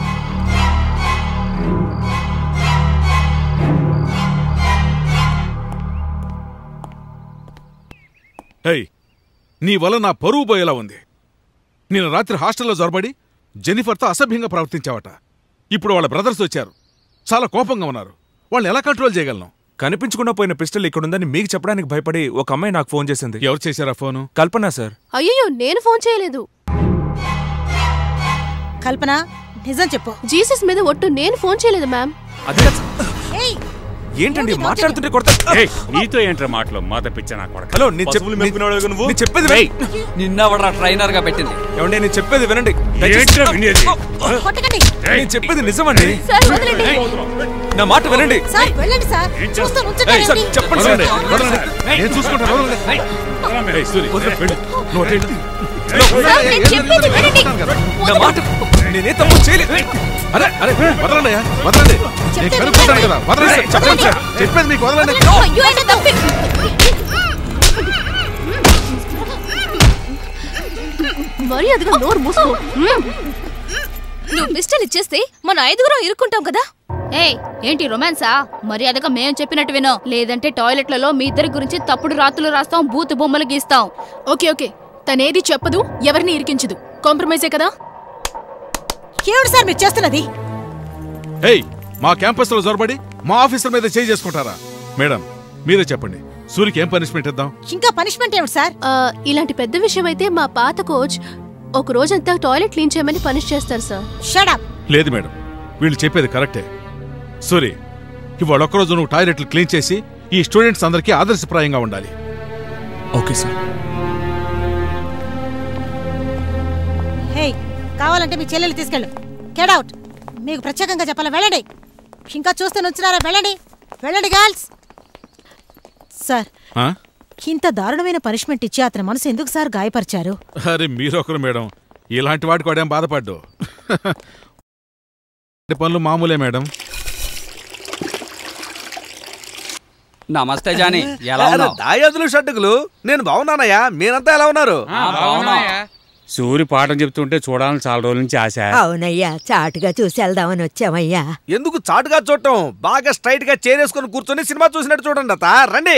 హేయ్ నీ వల్ల నా పరువు పోయేలా ఉంది నేను రాత్రి హాస్టల్లో జొరబడి జెనిఫర్తో అసభ్యంగా ప్రవర్తించావట ఇప్పుడు వాళ్ళ బ్రదర్స్ వచ్చారు చాలా కోపంగా ఉన్నారు వాళ్ళని ఎలా కంట్రోల్ చేయగలను కనిపించకుండా పోయిన పిస్టల్ ఇక్కడుందని మీకు చెప్పడానికి భయపడి ఒక అమ్మాయి నాకు ఫోన్ చేసింది ఎవరు చేశారా ఫోను కల్పన సార్ అయ్యో నేను ఫోన్ చేయలేదు కల్పన నిజం చెప్పు జీసస్ మీద ఒట్టు నేను ఫోన్ చేయలేదు మ్యామ్ అది కాదు సార్. ఏంటండి మాట్లాడుతుంటే కొడతా ఏయ్, నీతో ఏంట్రా మాటలు మా తప్పించా నా కొడక హలో నేను పశువులు మెప్పుకునేవాడు నువ్వు? నేను చెప్పేది రేయ్, నిన్నెవడ్రా ట్రైనర్ గా పెట్టింది ఏమండి నేను చెప్పేది వినండి ఏంట్రా వినేది? కొట్టకండి నేను చెప్పేది నిజమండి సార్ వదలండి నా మాట వినండి సార్ వెళ్ళండి సార్ చూస్తూ ఏయ్, సార్, ఉంచండి చెప్పండి సార్ వదలండి. నేను చూసుకుంటాను వదలండి. ఏయ్, సూరి, వెళ్ళు. నువ్వు అటు వెళ్ళు. సార్, నేను చెప్పేది వినండి. నా మాట నేనే తప్పు చేయలేదు అరే అరే వదలండి అయ్యా, వదలండి నేను కనుక్కుంటాను కదా వదలండి చెప్పండి సార్ చెప్పేది మీకు వదలండి అయ్యో, ఆయన తప్పి- మరి అదిగా నోరు మూసుకో మ్మ్. నువ్వు పిస్టల్ ఇచ్చేస్తే మన ఐదుగురం ఇరుక్కుంటాం కదా ఏయ్ ఏంటి రొమాన్సా మర్యాదగా మేం చెప్పినట్టు వినో లేదంటే టాయిలెట్లలో మీ ఇద్దరి గురించి తప్పుడు రాతులు రాస్తాం బూతు బొమ్మలు గీస్తాం ఓకే ఓకే తనేది చెప్పదు ఎవరిని ఇరికించదు కాంప్రమైజే కదా ఏమిటి సార్ మీరు చేస్తున్నది హేయ్ మా క్యాంపస్ లో జొరబడి మా ఆఫీసర్ మీద చేయి చేసుకుంటారా మేడం మీరే చెప్పండి సూరికి ఏం పనిష్మెంట్ ఇద్దాం ఇంకా పనిష్మెంట్ ఏమిటి సార్ ఆ, ఇలాంటి పెద్ద విషయం అయితే మా పాత కోచ్ ఒక రోజంతా టాయిలెట్ క్లీన్ చేయమని పనిష్ చేస్తారు సార్ షడప్ లేదు మేడం వీళ్ళు చెప్పేది కరెక్టే సూరి ఇవాళ ఒక్కరోజు నువ్వు టాయిలెట్లు క్లీన్ చేసి ఈ స్టూడెంట్స్ అందరికీ ఆదర్శప్రాయంగా ఉండాలి ఓకే సార్ హే కావాలంటే మీ చెల్లెలు తీసుకెళ్ళు గెట్ అవుట్ మీకు ప్రత్యేకంగా చెప్పాలి వెళ్ళండి ఇంకా చూస్తే నుంచున్నారా వెళ్ళండి వెళ్ళండి గర్ల్స్ సార్ ఆ? ఇంత దారుణమైన పనిష్మెంట్ ఇచ్చి అతని మనసు ఎందుకు సార్ గాయపరిచారు అరే మీరొకరు మేడం ఇలాంటి వాటికి వాడేం బాధపడ్డు పనులు మామూలే మేడం నమస్తే జానీ ఎలా ఉన్నావు దాయాదులు షడ్డుకులు నేను బాగున్నానయ్యా మీరంతా ఎలా ఉన్నారు సూరి పాఠం చెప్తుంటే చూడాలని చాలా రోజుల నుంచి ఆశ అవునయ్యా చాటుగా చూసి వెళ్దామని వచ్చామయ్యా ఎందుకు చాటుగా చూడటం బాగా స్ట్రైట్ గా చేరేసుకుని కూర్చొని సినిమా చూసినట్టు చూడండి అత్త రండి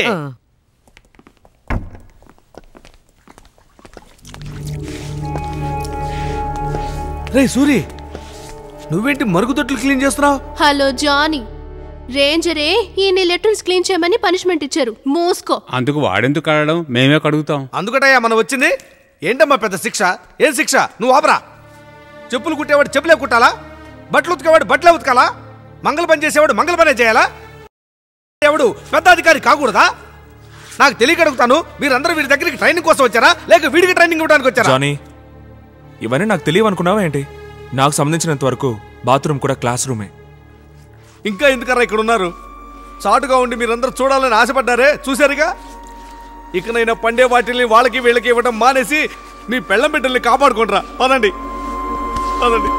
రే సూరి నువ్వేంటి మరుగుదొట్లు క్లీన్ చేస్తున్నావు హలో జానీ రేంజరే ఈ లెటర్స్ క్లీన్ చేయమని పనిష్మెంట్ ఇచ్చారు మూసుకో అందుకు వాడెందుకు కడడం మేమే కడుగుతాం అందుకటయ్యా మనం వచ్చింది ఏంటమ్మా పెద్ద శిక్ష ఏం శిక్ష నువ్వు ఆపరా చెప్పులు కుట్టేవాడు చెప్పులే కుట్టాలా బట్టలు ఉతికేవాడు బట్టలే ఉతకాలా మంగళ పని చేసేవాడు మంగళ పనే చేయాలా ఎవడు పెద్ద అధికారి కాకూడదా నాకు తెలియక అడుగుతాను మీరందరూ వీడి దగ్గరికి ట్రైనింగ్ కోసం వచ్చారా లేక వీడికి ట్రైనింగ్ ఇవ్వడానికి వచ్చారా జానీ ఇవన్నీ నాకు తెలియవనుకున్నావా ఏంటి నాకు సంబంధించినంత వరకు బాత్రూమ్ కూడా క్లాస్ రూమే ఇంకా ఎందుకరా ఇక్కడ ఉన్నారు చాటుగా ఉండి మీరందరూ చూడాలని ఆశపడ్డారే చూశారుగా ఇకనైనా పండే వాటిల్ని వాళ్ళకి వీళ్ళకి ఇవ్వడం మానేసి మీ పెళ్ళం బిడ్డల్ని కాపాడుకుంటారా పదండి పదండి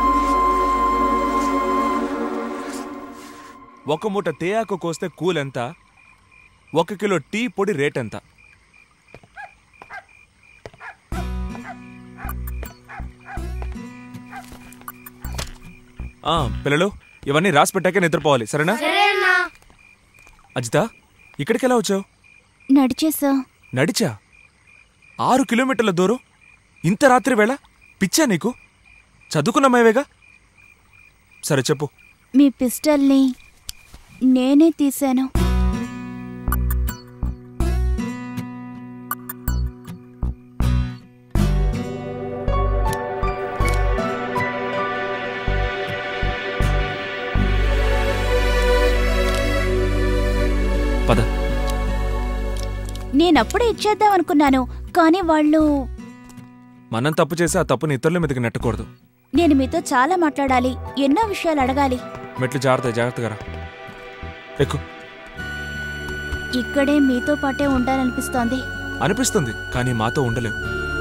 ఒక మూట తేయాకు కోస్తే కూల్ ఎంత ఒక కిలో టీ పొడి రేట్ ఎంత ఆ, పిల్లలు ఇవన్నీ రాసి పెట్టాకే నిద్రపోవాలి సరేనా అజిత ఇక్కడికి ఎలా వచ్చావు నడిచేసా నడిచా ఆరు కిలోమీటర్ల దూరం ఇంత రాత్రి వేళ పిచ్చా నీకు చదువుకున్నామేవేగా సరే చెప్పు మీ పిస్టల్ని నేనే తీశాను పద నేనప్పుడే ఇచ్చేద్దాం అనుకున్నాను కానీ వాళ్ళు మనం తప్పు చేసి ఆ తప్పుని ఇతరుల మీదకి నెట్టకూడదు నేను మీతో చాలా మాట్లాడాలి ఎన్నో విషయాలు అడగాలి మెట్లు జాగ్రత్త జాగ్రత్తగా రా. ఎక్కు ఇక్కడే మీతో పాటే ఉండాలనిపిస్తోంది అనిపిస్తుంది కానీ మాతో ఉండలేవు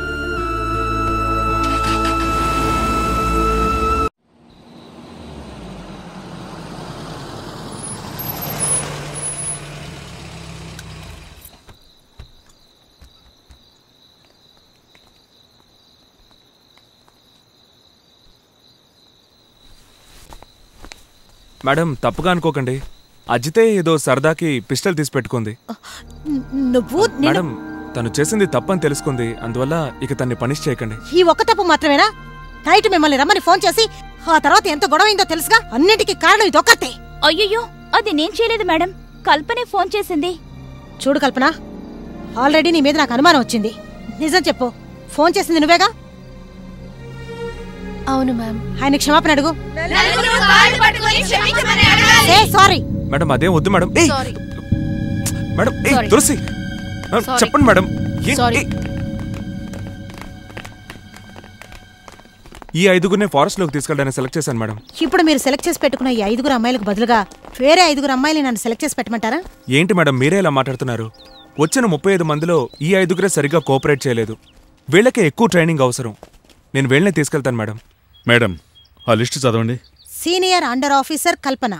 మేడం తప్పుగా అనుకోకండి అజితే ఏదో సరదాకి పిస్టల్ తీసి పెట్టుకుంది నువ్వు నిన్ను- మేడం తను చేసింది తప్పని తెలుసుకుంది అందువల్ల ఇక తన్ని పనిష్ చేయకండి ఈ ఒక్క తప్పు మాత్రమేనా నైట్ మిమ్మల్ని రమ్మని ఫోన్ చేసి ఆ తర్వాత ఎంత గొడవైందో తెలుసుగా అన్నిటికీ కారణం ఇది ఒక్కతే అయ్యయ్యో అది నేను చేయలేదు మేడం కల్పనే ఫోన్ చేసింది చూడు కల్పన ఆల్రెడీ నీ మీద నాకు అనుమానం వచ్చింది నిజం చెప్పు ఫోన్ చేసింది నువ్వేగా అవును మ్యామ్ ఆయన క్షమాపణ అడుగు ఏ సారీ మేడం అదేం వద్దు మేడం ఏయ్ సారీ మేడం ఏయ్ Sorry. Tulasi madam, Sorry. చెప్పండి మేడం ఏ- Sorry. ఏయ్. ఈ ఐదుగురిని ఫారెస్ట్ లోకి తీసుకెళ్ళడానికి సెలెక్ట్ చేశాను మేడం ఇప్పుడు మీరు సెలెక్ట్ చేసి పెట్టుకున్న ఈ ఐదుగురు అమ్మాయిలకు బదులుగా వేరే ఐదుగురు అమ్మాయిలు నన్ను సెలెక్ట్ చేసి పెట్టమంటారా ఏంటి మేడం మీరే ఇలా మాట్లాడుతున్నారు వచ్చిన ముప్పై ఐదు మందిలో ఈ ఐదుగురే సరిగ్గా కోఆపరేట్ చేయలేదు వీళ్ళకే ఎక్కువ ట్రైనింగ్ అవసరం నేను వీళ్ళని తీసుకెళ్తాను మేడం మేడం ఆ లిస్ట్ చదవండి senior under officer Kalpana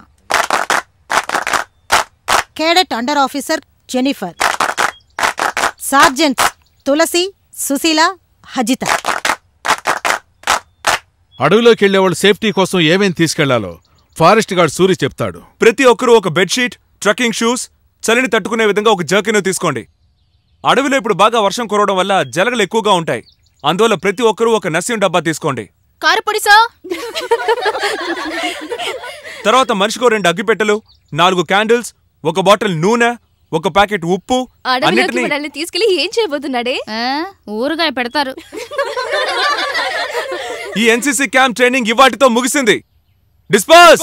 cadet under officer Jennifer sergeant Tulasi Sushila Ajitha అడవిలోకి వెళ్లేవాళ్ళు సేఫ్టీ కోసం ఏమేం తీసుకెళ్లాలో ఫారెస్ట్ గార్డ్ సూరి చెప్తాడు ప్రతి ఒక్కరూ ఒక బెడ్షీట్ ట్రక్కింగ్ షూస్ చలిని తట్టుకునే విధంగా ఒక జర్కిన్ తీసుకోండి అడవిలో ఇప్పుడు బాగా వర్షం కురవడం వల్ల జలగలు ఎక్కువగా ఉంటాయి అందువల్ల ప్రతి ఒక్కరూ ఒక నస్యం డబ్బా తీసుకోండి కారపొడిసా తర్వాత మనిషికో రెండు అగ్గిపెట్టెలు నాలుగు క్యాండిల్స్ ఒక బాటిల్ నూనె ఒక ప్యాకెట్ ఉప్పు అడవిలోకి అన్నిటినీ మనల్ని తీసుకెళ్లి ఏం చేయబోతున్నాడే ఊరగాయ పెడతారు ఈ ఎన్సీసీ క్యాంప్ ట్రైనింగ్ ఇవాటితో ముగిసింది డిస్పర్స్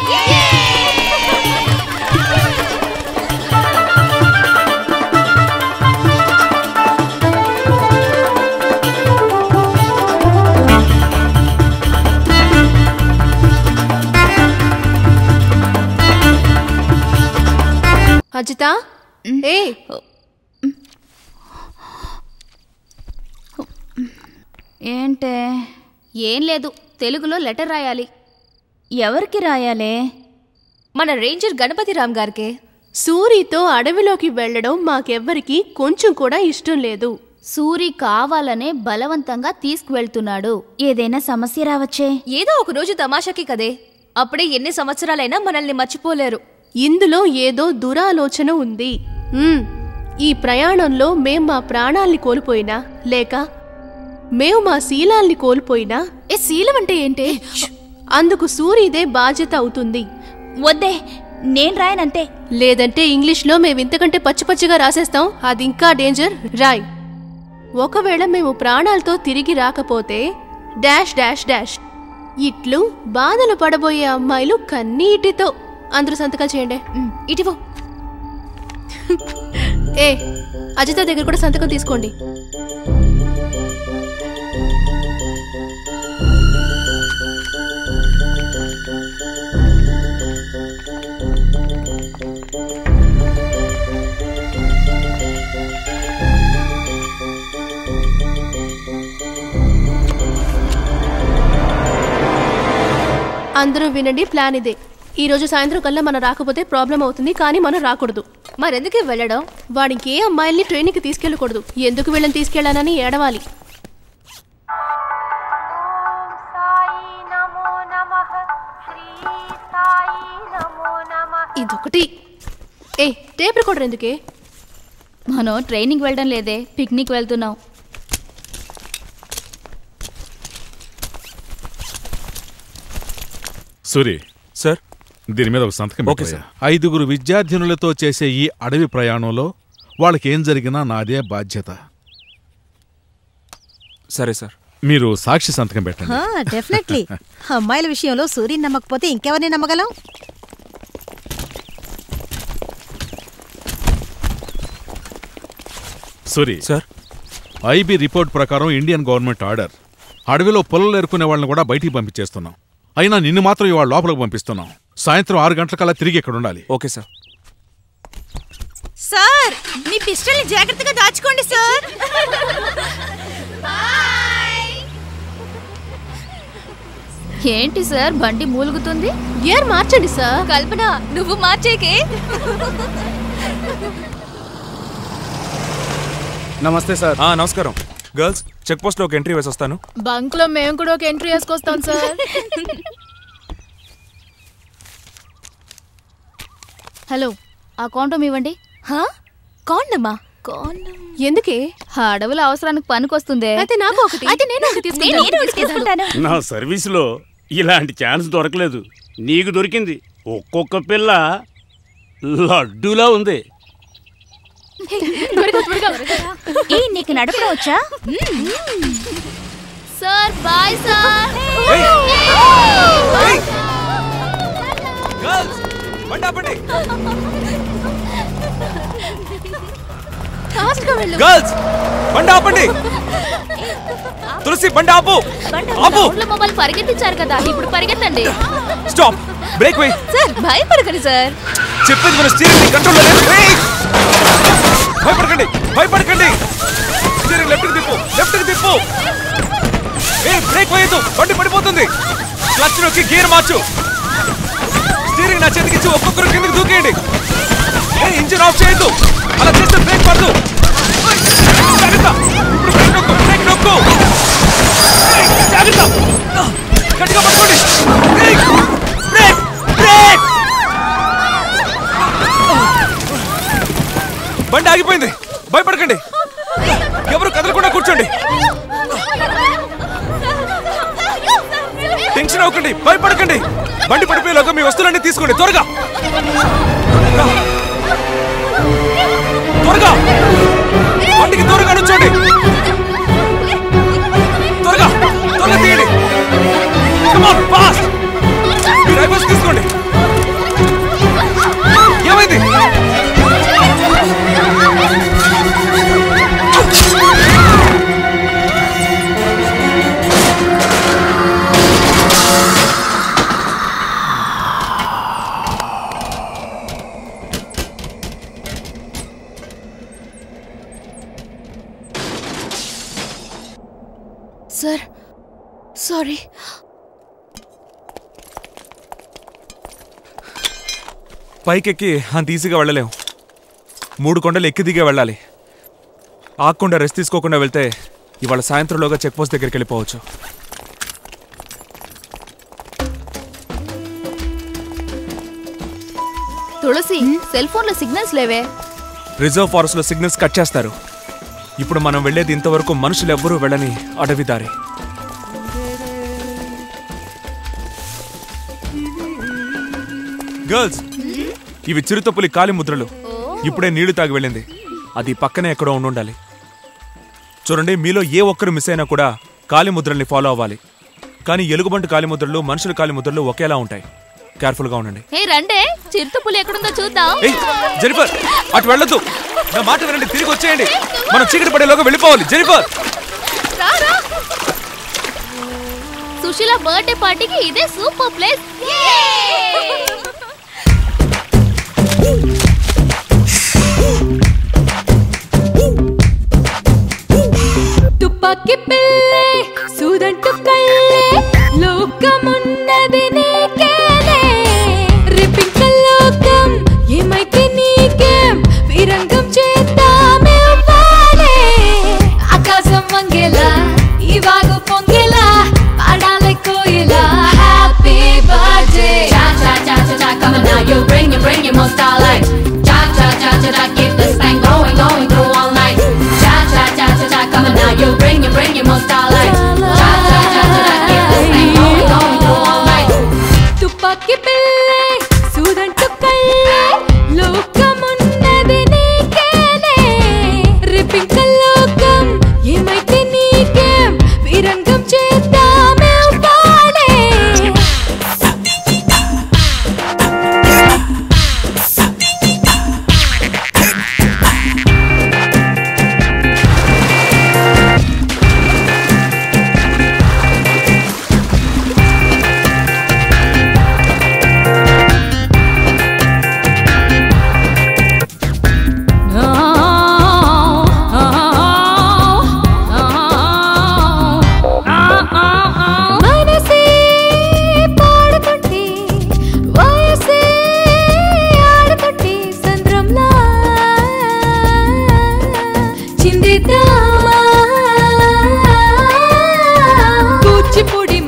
అజిత ఏ ఏంటే ఏం లేదు తెలుగులో లెటర్ రాయాలి ఎవరికి రాయాలే మన రేంజర్ గణపతి రామ్ గారికే సూరితో అడవిలోకి వెళ్ళడం మాకెవ్వరికి కొంచెం కూడా ఇష్టం లేదు సూరి కావాలనే బలవంతంగా తీసుకువెళ్తున్నాడు ఏదైనా సమస్య రావచ్చే ఏదో ఒక రోజు తమాషాకి కదే అప్పుడే ఎన్ని సంవత్సరాలైనా మనల్ని మర్చిపోలేరు ఇందులో ఏదో దురాలోచన ఉంది మ్మ్. ఈ ప్రయాణంలో మేం మా ప్రాణాల్ని కోల్పోయినా లేక మేము మా శీలాల్ని కోల్పోయినా ఏ శీలం అంటే ఏంటి అందుకు సూరిదే బాధ్యత అవుతుంది వద్దే నేను రాయనంతే లేదంటే ఇంగ్లీష్లో మేము ఇంతకంటే పచ్చి పచ్చిగా రాసేస్తాం అది ఇంకా డేంజర్ రాయ్ ఒకవేళ మేము ప్రాణాలతో తిరిగి రాకపోతే డాష్ డాష్ డాష్ ఇట్లు బాధలు పడబోయే అమ్మాయిలు కన్నీటితో అందరూ సంతకాలు చేయండి ఇటివో ఏ అజిత దగ్గర కూడా సంతకం తీసుకోండి అందరూ వినండి ప్లాన్ ఇదే ఈ రోజు సాయంత్రం కల్లా మనం రాకపోతే ప్రాబ్లం అవుతుంది కానీ మనం రాకూడదు మరెందుకు వెళ్ళడం వాడికి ఏ అమ్మాయిల్ని ట్రైనింగ్కి తీసుకెళ్ళకూడదు ఎందుకు వీళ్ళని తీసుకెళ్ళానని ఏడవాలి ఇదొకటి ఏ టేప్ రికార్డర్ ఎందుకే మనం ట్రైనింగ్ వెళ్ళడం లేదే పిక్నిక్ వెళ్తున్నాం సూరి సార్ దీని మీద ఒక సంతకం ఓకే, పెట్టయ్యా. ఐదుగురు విద్యార్థినులతో చేసే ఈ అడవి ప్రయాణంలో వాళ్ళకి ఏం జరిగినా నాదే బాధ్యత సరే సార్ మీరు సాక్షి సంతకం పెట్టండి డెఫినెట్లీ అమ్మాయిల విషయంలో సూర్యుని నమ్మకపోతే ఇంకెవరిని నమ్మగలం సూరి సార్ ఐబీ రిపోర్ట్ ప్రకారం ఇండియన్ గవర్నమెంట్ ఆర్డర్ అడవిలో పొలలు ఎరుకునే వాళ్ళని కూడా బయటికి పంపించేస్తున్నాం అయినా నిన్ను మాత్రం ఇవాళ లోపలికి పంపిస్తున్నాం సాయంత్రం ఆరు గంటలకల్లా తిరిగి ఇక్కడ ఉండాలి ఓకే సార్ సార్ మీ పిస్టల్ని జాగ్రత్తగా దాచుకోండి సార్ ఏంటి సార్ బండి మూలుగుతుంది గేర్ మార్చండి సార్ కల్పన నువ్వు మార్చేకే నమస్తే సార్ నమస్కారం గర్ల్స్ చెక్ పోస్ట్ లో ఒక ఎంట్రీ వేసి వస్తాను బంక్ లో మేము కూడా ఒక ఎంట్రీ వేసుకొస్తాం సార్ హలో ఆ కాండం ఇవ్వండి కాండమా కాండం ఎందుకే ఆ అడవుల అవసరానికి పనికొస్తుందే అయితే నాకు ఒకటి అయితే నేను ఒకటి తీసుకుంటాను. నేను ఒకటి తీసుకుంటాను నా సర్వీసులో ఇలాంటి ఛాన్స్ దొరకలేదు నీకు దొరికింది ఒక్కొక్క పిల్ల లడ్డూలా ఉంది ఈ నీకు నడపడం వచ్చా సార్ బాయ్ సార్ ఫాస్ట్ గా వెళ్ళు గర్ల్స్ బండి ఆపండి తులసి బండి ఆపు ఆపు గ్రౌండ్ లో మమ్మల్ని పరిగెత్తించారు కదా ఇప్పుడు పరిగెత్తండి స్టాప్ బ్రేక్ వే సార్ భయపడకండి సార్ చెప్పేది మన స్టీరింగ్ కంట్రోల్ భయపడకండి భయపడకండి స్టీరింగ్ లెఫ్ట్ కి తిప్పు లెఫ్ట్ కి తిప్పు ఏ బ్రేక్ వేయద్దు బండి పడిపోతుంది క్లచ్ నొక్కి గేర్ మార్చు స్టీరింగ్ నా చేతికి ఇచ్చి ఒక్కొక్కరు కిందకి దూకేయండి ఏ ఇంజిన్ ఆఫ్ చేయొద్దు అలా చేస్తే బ్రేక్ పడదు జాగ్రత్త ఇప్పుడు బ్రేక్ నొక్కు బ్రేక్ నొక్కు ఏయ్, జాగ్రత్త గట్టిగా పట్టుకోండి బ్రేక్ బ్రేక్ బ్రేక్ బండి ఆగిపోయింది భయపడకండి ఎవరు కదలకుండా కూర్చోండి టెన్షన్ అవ్వకండి భయపడకండి బండి పడిపోయేలోగా మీ వస్తువులన్నీ తీసుకోండి త్వరగా త్వరగా బండికి దూరంగా నుంచోండి త్వరగా త్వరగా తీయండి కమాన్ ఫాస్ట్ మీరు రైబర్స్ తీసుకోండి ఏమైంది సార్ సారీ పైకెక్కి అంత ఈజీగా వెళ్ళలేం మూడు కొండలు ఎక్కి దిగే వెళ్ళాలి ఆకుండా రెస్ట్ తీసుకోకుండా వెళ్తే ఇవాళ సాయంత్రంలోగా చెక్ పోస్ట్ దగ్గరికి వెళ్ళిపోవచ్చు తులసి సెల్ ఫోన్ లో సిగ్నల్స్ లేవే రిజర్వ్ ఫారెస్ట్ లో సిగ్నల్స్ కట్ చేస్తారు ఇప్పుడు మనం వెళ్ళేది ఇంతవరకు మనుషులు ఎవ్వరూ వెళ్ళని అడవి దారి గర్ల్స్ ఇవి చిరుతపులి కాలి ముద్రలు ఇప్పుడే నీళ్లు తాగి వెళ్ళింది అది పక్కనే ఎక్కడో ఉండాలి చూడండి మీలో ఏ ఒక్కరు మిస్ అయినా కూడా కాలి ముద్రల్ని ఫాలో అవ్వాలి కానీ ఎలుగుబంటి కాలి ముద్రలు మనుషుల కాలి ముద్రలు ఒకేలా ఉంటాయి కేర్ఫుల్గా ఉండండి ఏ రండే చిరుతపులి ఎక్కడుందో చూద్దాం ఏయ్ జెనిఫర్ అటు వెళ్ళొద్దు నా మాట వినండి తిరిగి వచ్చేయండి మనం చీకటి పడేలోగా వెళ్ళిపోవాలి జెనిఫర్ రా, రా. సుశీల బర్త్డే పార్టీకి ఇదే సూపర్ ప్లేస్ తుపాకి పిల్లే సూదంటు కళ్ళే లోకమున్నది నీకేలే రిపింక లోకం ఏమైతే నీకేం విరంగం చేద్దామే వాలే ఆకాశం వంగేలా ఈ వాగు పొంగేలా పాడాలి కోయిలా happy birthday cha cha cha cha cha come on now you bring it bring it more starlight cha cha cha cha cha keep this thing going going through all night cha cha cha cha cha come on now you bring it bring it more starlight cha cha cha cha cha keep this thing going going through all night తుపాకి పిల్లే సూదంటు కళ్ళే లోకమున్నది నీకేలే రిపింక లోకం ఏమైతే నీకేం విరంగం చేద్దామే వాలే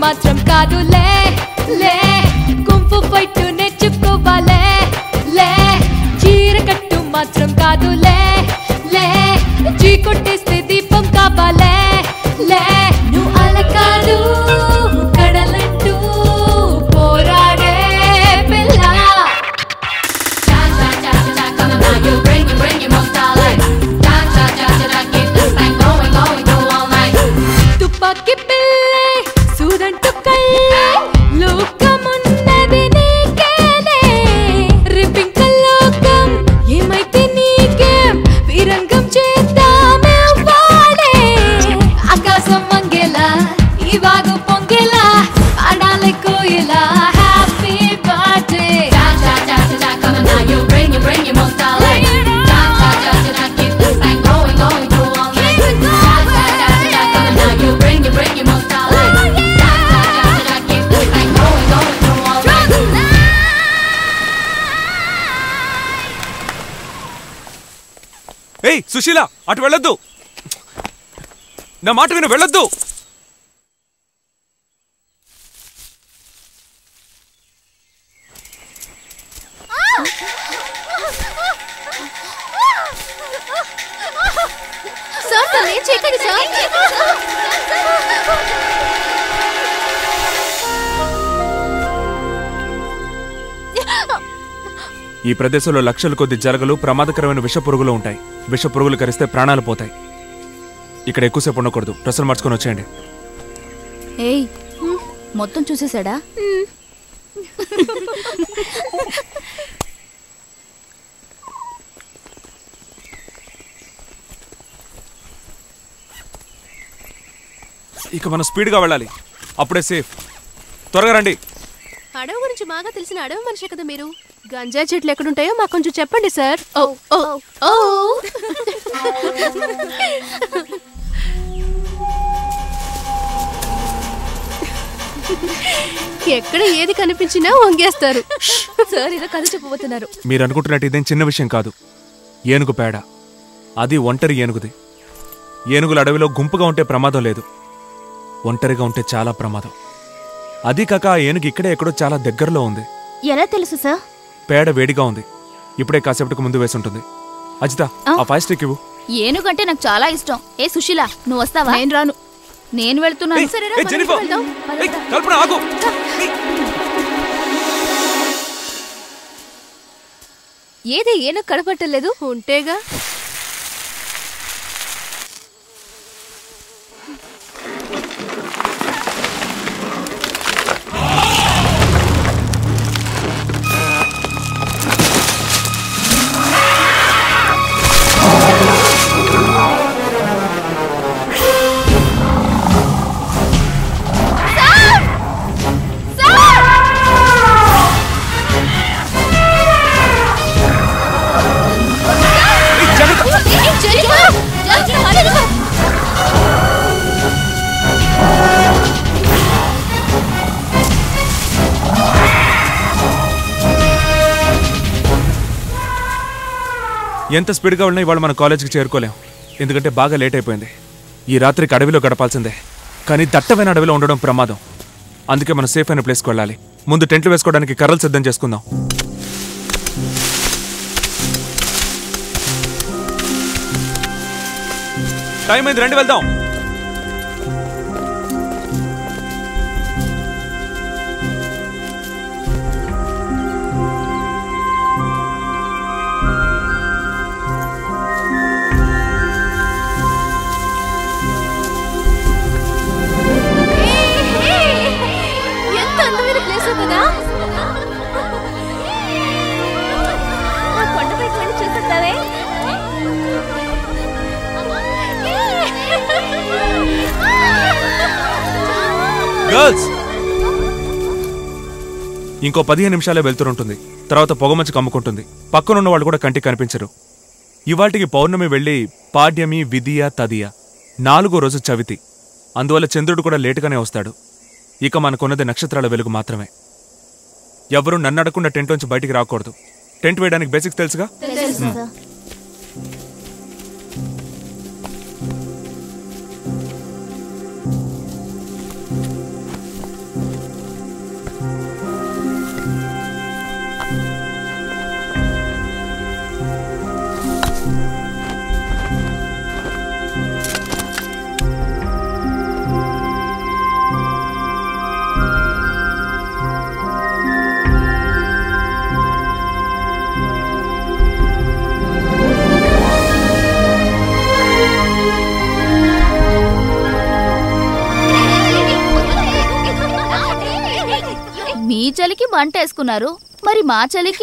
మాత్రం కాదులే లే కుంపు ఫైట్ నేర్చుకోవాలే లే చీర కట్టు మాత్రం కాదులే లే చీ కొట్టేస్తే దీపం కావాలే లే నువ్వు అలా కాదు కడలంటూ పోరాడే పిల్ల Cha cha cha cha cha, come on now, you bring you bring your most talent. Cha cha cha cha cha, keep this thing going going go all night. తుపాకి పిల్లే సూదంటు కళ్ళే లోకమున్నది నీకేనే రిపింక లోకం ఏమైతే నీకేం విరంగం చేద్దామే వాడే ఆకాశం మంగేలా ఈ వాగు పొంగేలా ఆడాలి కోయిలా happy birthday cha cha cha cha cha come on now you bring you bring your most talent cha cha cha cha cha keep this thing going going go all night cha cha cha cha cha come on now you bring you bring your most talent cha cha cha cha cha keep this thing going going go all night ఏయ్ సుశీల అటు వెళ్ళొద్దు నా మాట విను వెళ్ళొద్దు sir తను ఏం చేయకండి సార్ ఈ ప్రదేశంలో లక్షల కొద్ది జరగలు ప్రమాదకరమైన విష పురుగులు ఉంటాయి విష పురుగులు కరిస్తే ప్రాణాలు పోతాయి ఇక్కడ ఎక్కువసేపు ఉండకూడదు డ్రెస్సులు మార్చుకొని వచ్చేయండి ఏయ్ మొత్తం చూసేశాడా ఇక మనం స్పీడ్గా వెళ్ళాలి అప్పుడే సేఫ్ త్వరగా రండి అడవి గురించి బాగా తెలిసిన అడవి మనిషి కదా మీరు గంజా చెట్లు ఎక్కడుంటాయో మాకు కొంచెం చెప్పండి సార్ ఓ ఓ ఓ ఎక్కడ ఏది కనిపించినా వంగేస్తారు సార్ ఏదో కథ చెప్పబోతున్నారు మీరు అనుకుంటున్నట్టు ఇదేం చిన్న విషయం కాదు ఏనుగు పేడ అది ఒంటరి ఏనుగుది ఏనుగుల అడవిలో గుంపుగా ఉంటే ప్రమాదం లేదు ఒంటరిగా ఉంటే చాలా ప్రమాదం అదీ కాక ఆ ఏనుగు ఇక్కడే ఎక్కడో చాలా దగ్గరలో ఉంది ఎలా తెలుసు సార్ పేడ వేడిగా ఉంది ఇప్పుడే కాసేపటికి ముందు వేసి ఉంటుంది అజిత ఆ ఫైవ్ స్టిక్ ఇవ్వు ఏనుగంటే నాకు చాలా ఇష్టం ఏ సుశీల నువ్వు వస్తావా నేను రాను నేను వెళ్తున్నాను ఏయ్, ఏయ్, జెనిఫర్! ఏయ్, కల్పన ఆగు ఏది ఏనుగు కడపట్టలేదు ఉంటేగా ఎంత స్పీడ్గా వెళ్ళినా ఇవాళ మన కాలేజీకి చేరుకోలేం ఎందుకంటే బాగా లేట్ అయిపోయింది ఈ రాత్రికి అడవిలో గడపాల్సిందే కానీ దట్టమైన అడవిలో ఉండడం ప్రమాదం అందుకే మనం సేఫ్ అయిన ప్లేస్కి వెళ్ళాలి ముందు టెంట్లు వేసుకోవడానికి కర్రలు సిద్ధం చేసుకుందాం టైం అయింది రండి వెళ్దాం ఎంత అందమైన ప్లేస్ కదా ఆ కొండపైకి వెళ్ళి చూసేద్దామే గర్ల్స్ ఇంకో పదిహేను నిమిషాలే వెళ్తుంటుంది తర్వాత పొగమంచు కమ్ముకుంటుంది పక్కనున్న వాళ్ళు కూడా కంటికి కనిపించరు ఇవాటికి పౌర్ణమి వెళ్ళి పాడ్యమి విధియ తదియ నాలుగో రోజు చవితి అందువల్ల చంద్రుడు కూడా లేటుగానే వస్తాడు ఇక మనకున్నది నక్షత్రాల వెలుగు మాత్రమే ఎవరూ నన్ను అడగకుండా టెంట్ నుంచి బయటికి రాకూడదు టెంట్ వేయడానికి బేసిక్స్ తెలుసుగా తెలుసు మ్. సార్ చలికి మంట వేసుకున్నారు మరి మా చలికి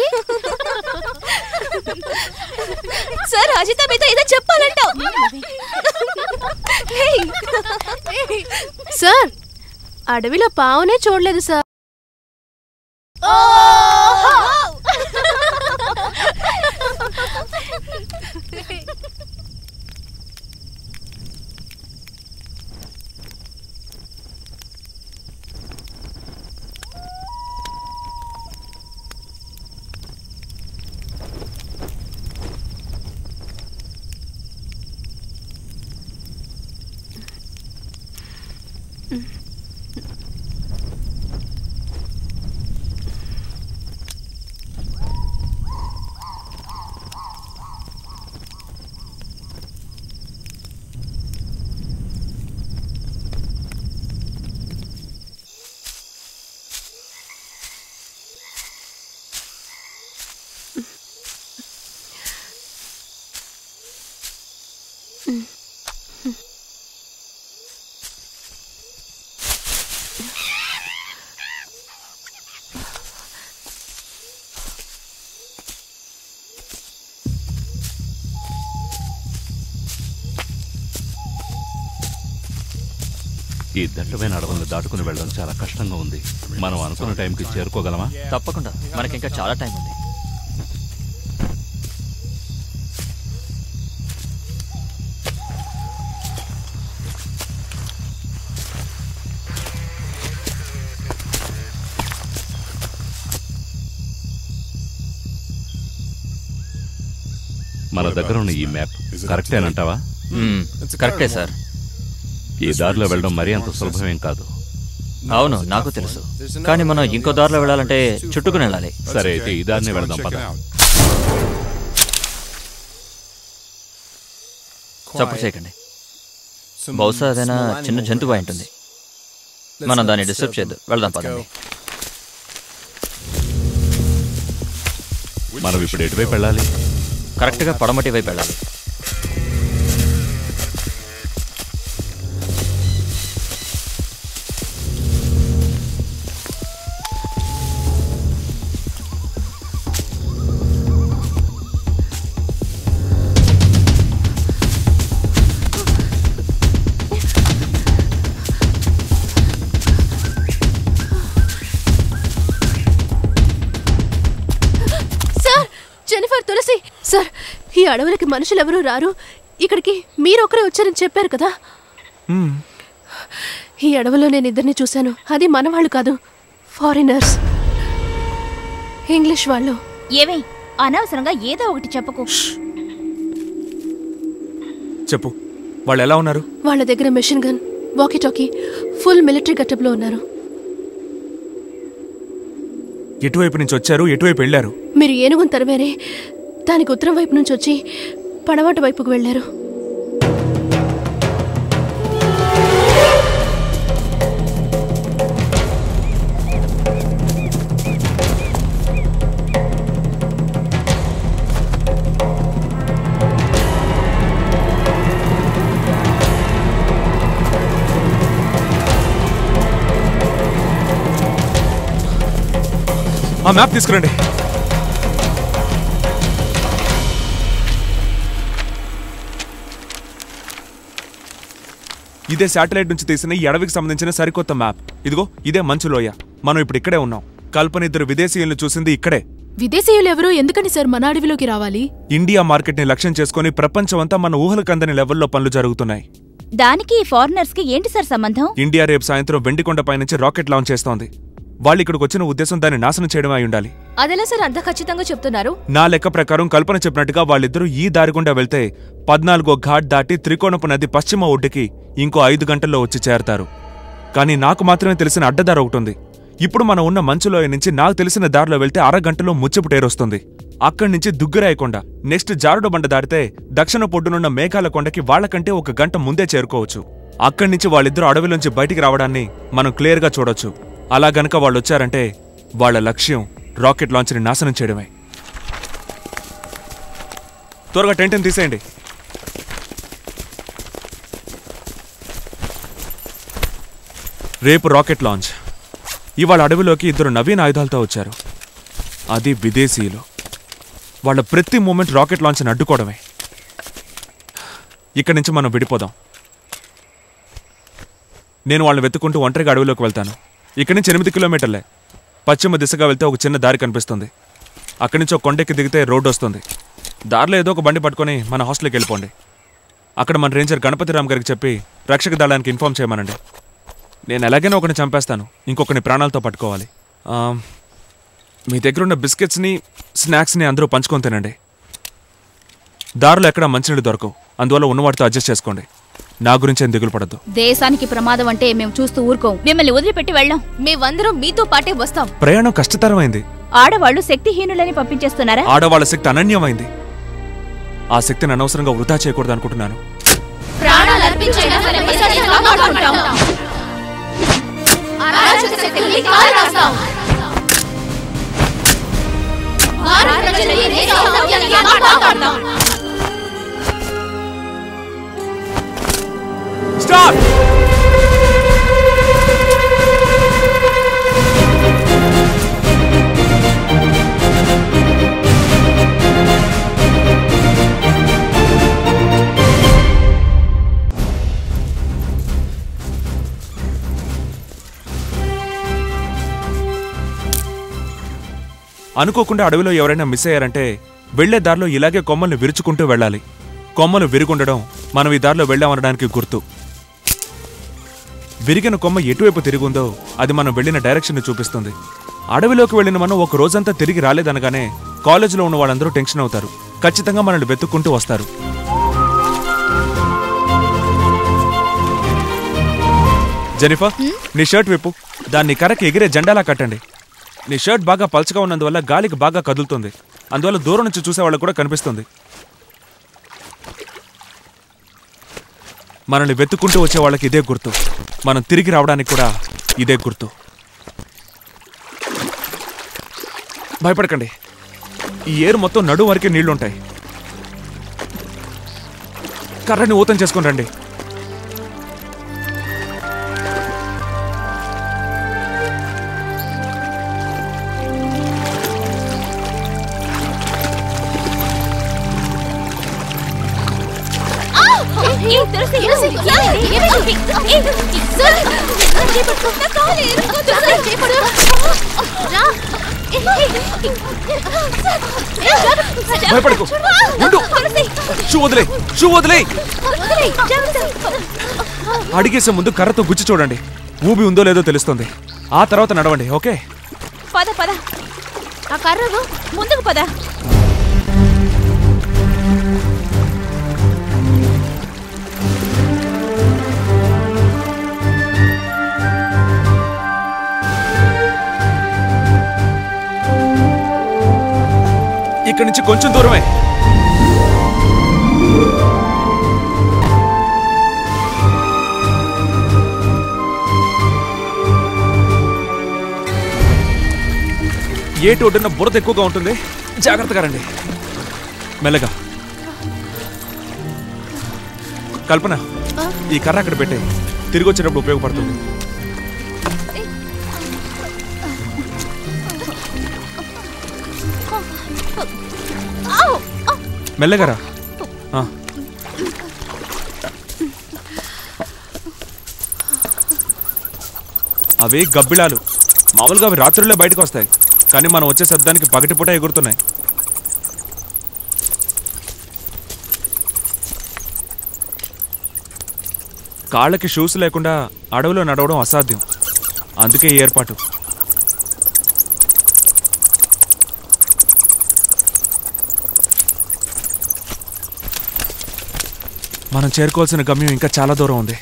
సార్ అజిత మీతో ఏదో చెప్పాలంటావు సార్ అడవిలో పావునే చూడలేదు సార్ ఈ దట్టమైన అడవులను దాటుకుని వెళ్ళడం చాలా కష్టంగా ఉంది మనం అనుకున్న టైంకి చేరుకోగలమా తప్పకుండా మనకి ఇంకా చాలా టైం ఉంది మన దగ్గర ఉన్న ఈ మ్యాప్ కరెక్టేనంటావా మ్మ్, కరెక్టే సార్ ఈ దారిలో వెళ్ళడం మరీ అంత సులభమేం కాదు అవును నాకు తెలుసు కానీ మనం ఇంకో దారిలో వెళ్ళాలంటే చుట్టుకుని వెళ్ళాలి సరే అయితే ఈ దారినే వెళదాం పద చప్పుడు చేయకండి బహుశా అదైనా చిన్న జంతువు అయి ఉంటుంది మనం దాన్ని డిస్టర్బ్ చేయొద్దు వెళ్దాం పదండి మనం ఇప్పుడు ఎటువైపు వెళ్ళాలి కరెక్ట్గా పడమటి వైపు వెళ్ళాలి సార్ జెనిఫర్ తులసి సార్ ఈ అడవులకి మనుషులు ఎవరూ రారు ఇక్కడికి మీరొకరే వచ్చారని చెప్పారు కదా ఈ అడవిలో నేను ఇద్దరిని చూశాను అది మనవాళ్ళు కాదు ఫారినర్స్ ఇంగ్లీష్ వాళ్ళు ఏమే అనవసరంగా ఏదో ఒకటి చెప్పకు చెప్పు వాళ్ళు ఎలా ఉన్నారు వాళ్ళ దగ్గర machine gun walkie talkie full military గట్టప్లో ఉన్నారు ఎటువైపు నుంచి వచ్చారు ఎటువైపు వెళ్ళారు మీరు ఏనుగును తరివేరే దానికి ఉత్తరం వైపు నుంచి వచ్చి పడమట వైపుకు వెళ్ళారు ఆ మ్యాప్ తీసుకురండి ఇదే శాటిలైట్ నుంచి తీసిన ఈ అడవికి సంబంధించిన సరికొత్త మ్యాప్ ఇదిగో ఇదే మంచు లోయ మనం ఇప్పుడు ఇక్కడే ఉన్నాం కల్పన ఇద్దరు విదేశీయులను చూసింది ఇక్కడే విదేశీయులు ఎవరు ఎందుకని సార్ మన అడవిలోకి రావాలి ఇండియా మార్కెట్ ని లక్ష్యం చేసుకుని ప్రపంచమంతా మన ఊహలకు అందని లెవెల్లో పనులు జరుగుతున్నాయి దానికి ఈ ఫారినర్స్ కి ఏంటి సార్ సంబంధం ఇండియా రేపు సాయంత్రం వెండికొండ పైనుంచి రాకెట్ లాంచ్ చేస్తోంది వాళ్ళు ఇక్కడికి వచ్చిన ఉద్దేశం దాన్ని నాశనం చేయడం అయి ఉండాలి అదెలా సార్ అంత ఖచ్చితంగా చెప్తున్నారు నా లెక్క ప్రకారం కల్పన చెప్పినట్టుగా వాళ్ళిద్దరూ ఈ దారి గుండా వెళ్తే పద్నాలుగో ఘాట్ దాటి త్రికోణపు నది పశ్చిమ ఒడ్డుకి ఇంకో ఐదు గంటల్లో వచ్చి చేరతారు కానీ నాకు మాత్రమే తెలిసిన అడ్డదారి ఒకటి ఉంది ఇప్పుడు మనం ఉన్న మంచులోయ నుంచి నాకు తెలిసిన దారిలో వెళ్తే అరగంటలో ముచ్చపు టేరొస్తుంది అక్కడి నుంచి దుగ్గరాయకొండ నెక్స్ట్ జారుడు బండ దాటితే దక్షిణ పొడ్డునున్న మేఘాల కొండకి వాళ్ళకంటే ఒక గంట ముందే చేరుకోవచ్చు అక్కడి నుంచి వాళ్ళిద్దరూ అడవిలోంచి బయటికి రావడాన్ని మనం క్లియర్గా చూడొచ్చు అలా గనక వాళ్ళు వచ్చారంటే వాళ్ళ లక్ష్యం రాకెట్ లాంచ్ని నాశనం చేయడమే త్వరగా టెంట్ని తీసేయండి రేపు రాకెట్ లాంచ్ ఇవాళ అడవిలోకి ఇద్దరు నవీన ఆయుధాలతో వచ్చారు అది విదేశీయులు వాళ్ళ ప్రతి మూమెంట్ రాకెట్ లాంచ్ని అడ్డుకోవడమే ఇక్కడి నుంచి మనం విడిపోదాం నేను వాళ్ళని వెతుకుంటూ ఒంటరిగా అడవిలోకి వెళ్తాను ఇక్కడి నుంచి ఎనిమిది కిలోమీటర్లే పశ్చిమ దిశగా వెళ్తే ఒక చిన్న దారి కనిపిస్తుంది అక్కడి నుంచి ఒక కొండెక్కి దిగితే రోడ్డు వస్తుంది దారిలో ఏదో ఒక బండి పట్టుకొని మన హాస్టల్కి వెళ్ళిపోండి అక్కడ మన రేంజర్ గణపతిరామ్ గారికి చెప్పి రక్షక దళానికి ఇన్ఫామ్ చేయమనండి నేను ఎలాగైనా ఒకరిని చంపేస్తాను ఇంకొకరిని ప్రాణాలతో పట్టుకోవాలి ఆ, మీ దగ్గర ఉన్న బిస్కెట్స్ని స్నాక్స్ని అందరూ పంచుకొని తినండి దారిలో ఎక్కడ మంచినీళ్ళు దొరకవు అందువల్ల ఉన్నవాటితో అడ్జస్ట్ చేసుకోండి నా గురించి ఏం దిగులు పడద్దు దేశానికి ప్రమాదం అంటే మేము చూస్తూ ఊరుకోం మిమ్మల్ని వదిలిపెట్టి వెళ్ళాం మేమందరం మీతో పాటే వస్తాం ప్రయాణం కష్టతరమైంది ఆడవాళ్లు శక్తిహీనులని పంపించేస్తున్నారా ఆడవాళ్ళ శక్తి అనన్యమైంది ఆ శక్తిని అనవసరంగా వృధా చేయకూడదు అనుకుంటున్నాను ప్రాణాలు అర్పించైనా సరే దేశాన్ని కాపాడుకుంటాం అరాచక శక్తుల్ని కాల్చేస్తాం. భారత ప్రజలని దేశ ఔన్నత్యాన్ని కాపాడుతాం. స్టాప్ అనుకోకుండా అడవిలో ఎవరైనా మిస్ అయ్యారంటే వెళ్లే దారిలో ఇలాగే కొమ్మల్ని విరుచుకుంటూ వెళ్ళాలి కొమ్మలు విరుగుండడం మనం ఈ దారిలో వెళ్ళామనడానికి గుర్తు విరిగిన కొమ్మ ఎటువైపు తిరిగుందో అది మనం వెళ్ళిన డైరెక్షన్ చూపిస్తుంది అడవిలోకి వెళ్ళిన మనం ఒక రోజంతా తిరిగి రాలేదనగానే కాలేజీలో ఉన్న వాళ్ళందరూ టెన్షన్ అవుతారు ఖచ్చితంగా మనల్ని వెతుక్కుంటూ వస్తారు జెనిఫర్ నీ షర్ట్ విప్పు దాన్ని కరకి ఎగిరే జెండాలా కట్టండి నీ షర్ట్ బాగా పల్చగా ఉన్నందువల్ల గాలికి బాగా కదులుతుంది అందువల్ల దూరం నుంచి చూసే వాళ్ళకు కూడా కనిపిస్తుంది మనల్ని వెతుక్కుంటూ వచ్చే వాళ్ళకి ఇదే గుర్తు మనం తిరిగి రావడానికి కూడా ఇదే గుర్తు భయపడకండి ఈ ఏరు మొత్తం నడు వరకే నీళ్లుంటాయి కర్రని ఊతం చేసుకుని రండి ఏ, తులసి, తులసి, ఏమైంది? ఏమైంది? ఏ, తులసి, నా చేపట్టు, నా కాలు ఇరుక్కుంది. తులసి, చేపట్టు. రా. ఏ, ఏ, ఏ, జాగ్రత్త. భయపడకు. ఉండు. తులసి, షూ వదిలే షూ వదిలే వదిలేయ్, జాగ్రత్త. అడిగేసే ముందు కర్రతో గుచ్చి చూడండి ఊబి ఉందో లేదో తెలుస్తుంది ఆ తర్వాత నడవండి ఓకే పద పద ఆ కర్రను ముందుకు పద ఇక్కడి నుంచి కొంచెం దూరమే ఏటి ఒడ్డున బురద ఎక్కువగా ఉంటుంది జాగ్రత్తగా రండి మెల్లగా కల్పన ఈ కర్ర అక్కడ పెట్టే తిరిగి వచ్చేటప్పుడు ఉపయోగపడుతుంది ఆవ్, ఆ. మెల్లగా రా ఆ. అవి గబ్బిళాలు మామూలుగా అవి రాత్రులే బయటకు వస్తాయి కానీ మనం వచ్చే శబ్దానికి పగటిపూట ఎగురుతున్నాయి కాళ్ళకి షూస్ లేకుండా అడవిలో నడవడం అసాధ్యం అందుకే ఈ ఏర్పాటు మనం చేరుకోవాల్సిన గమ్యం ఇంకా చాలా దూరం ఉంది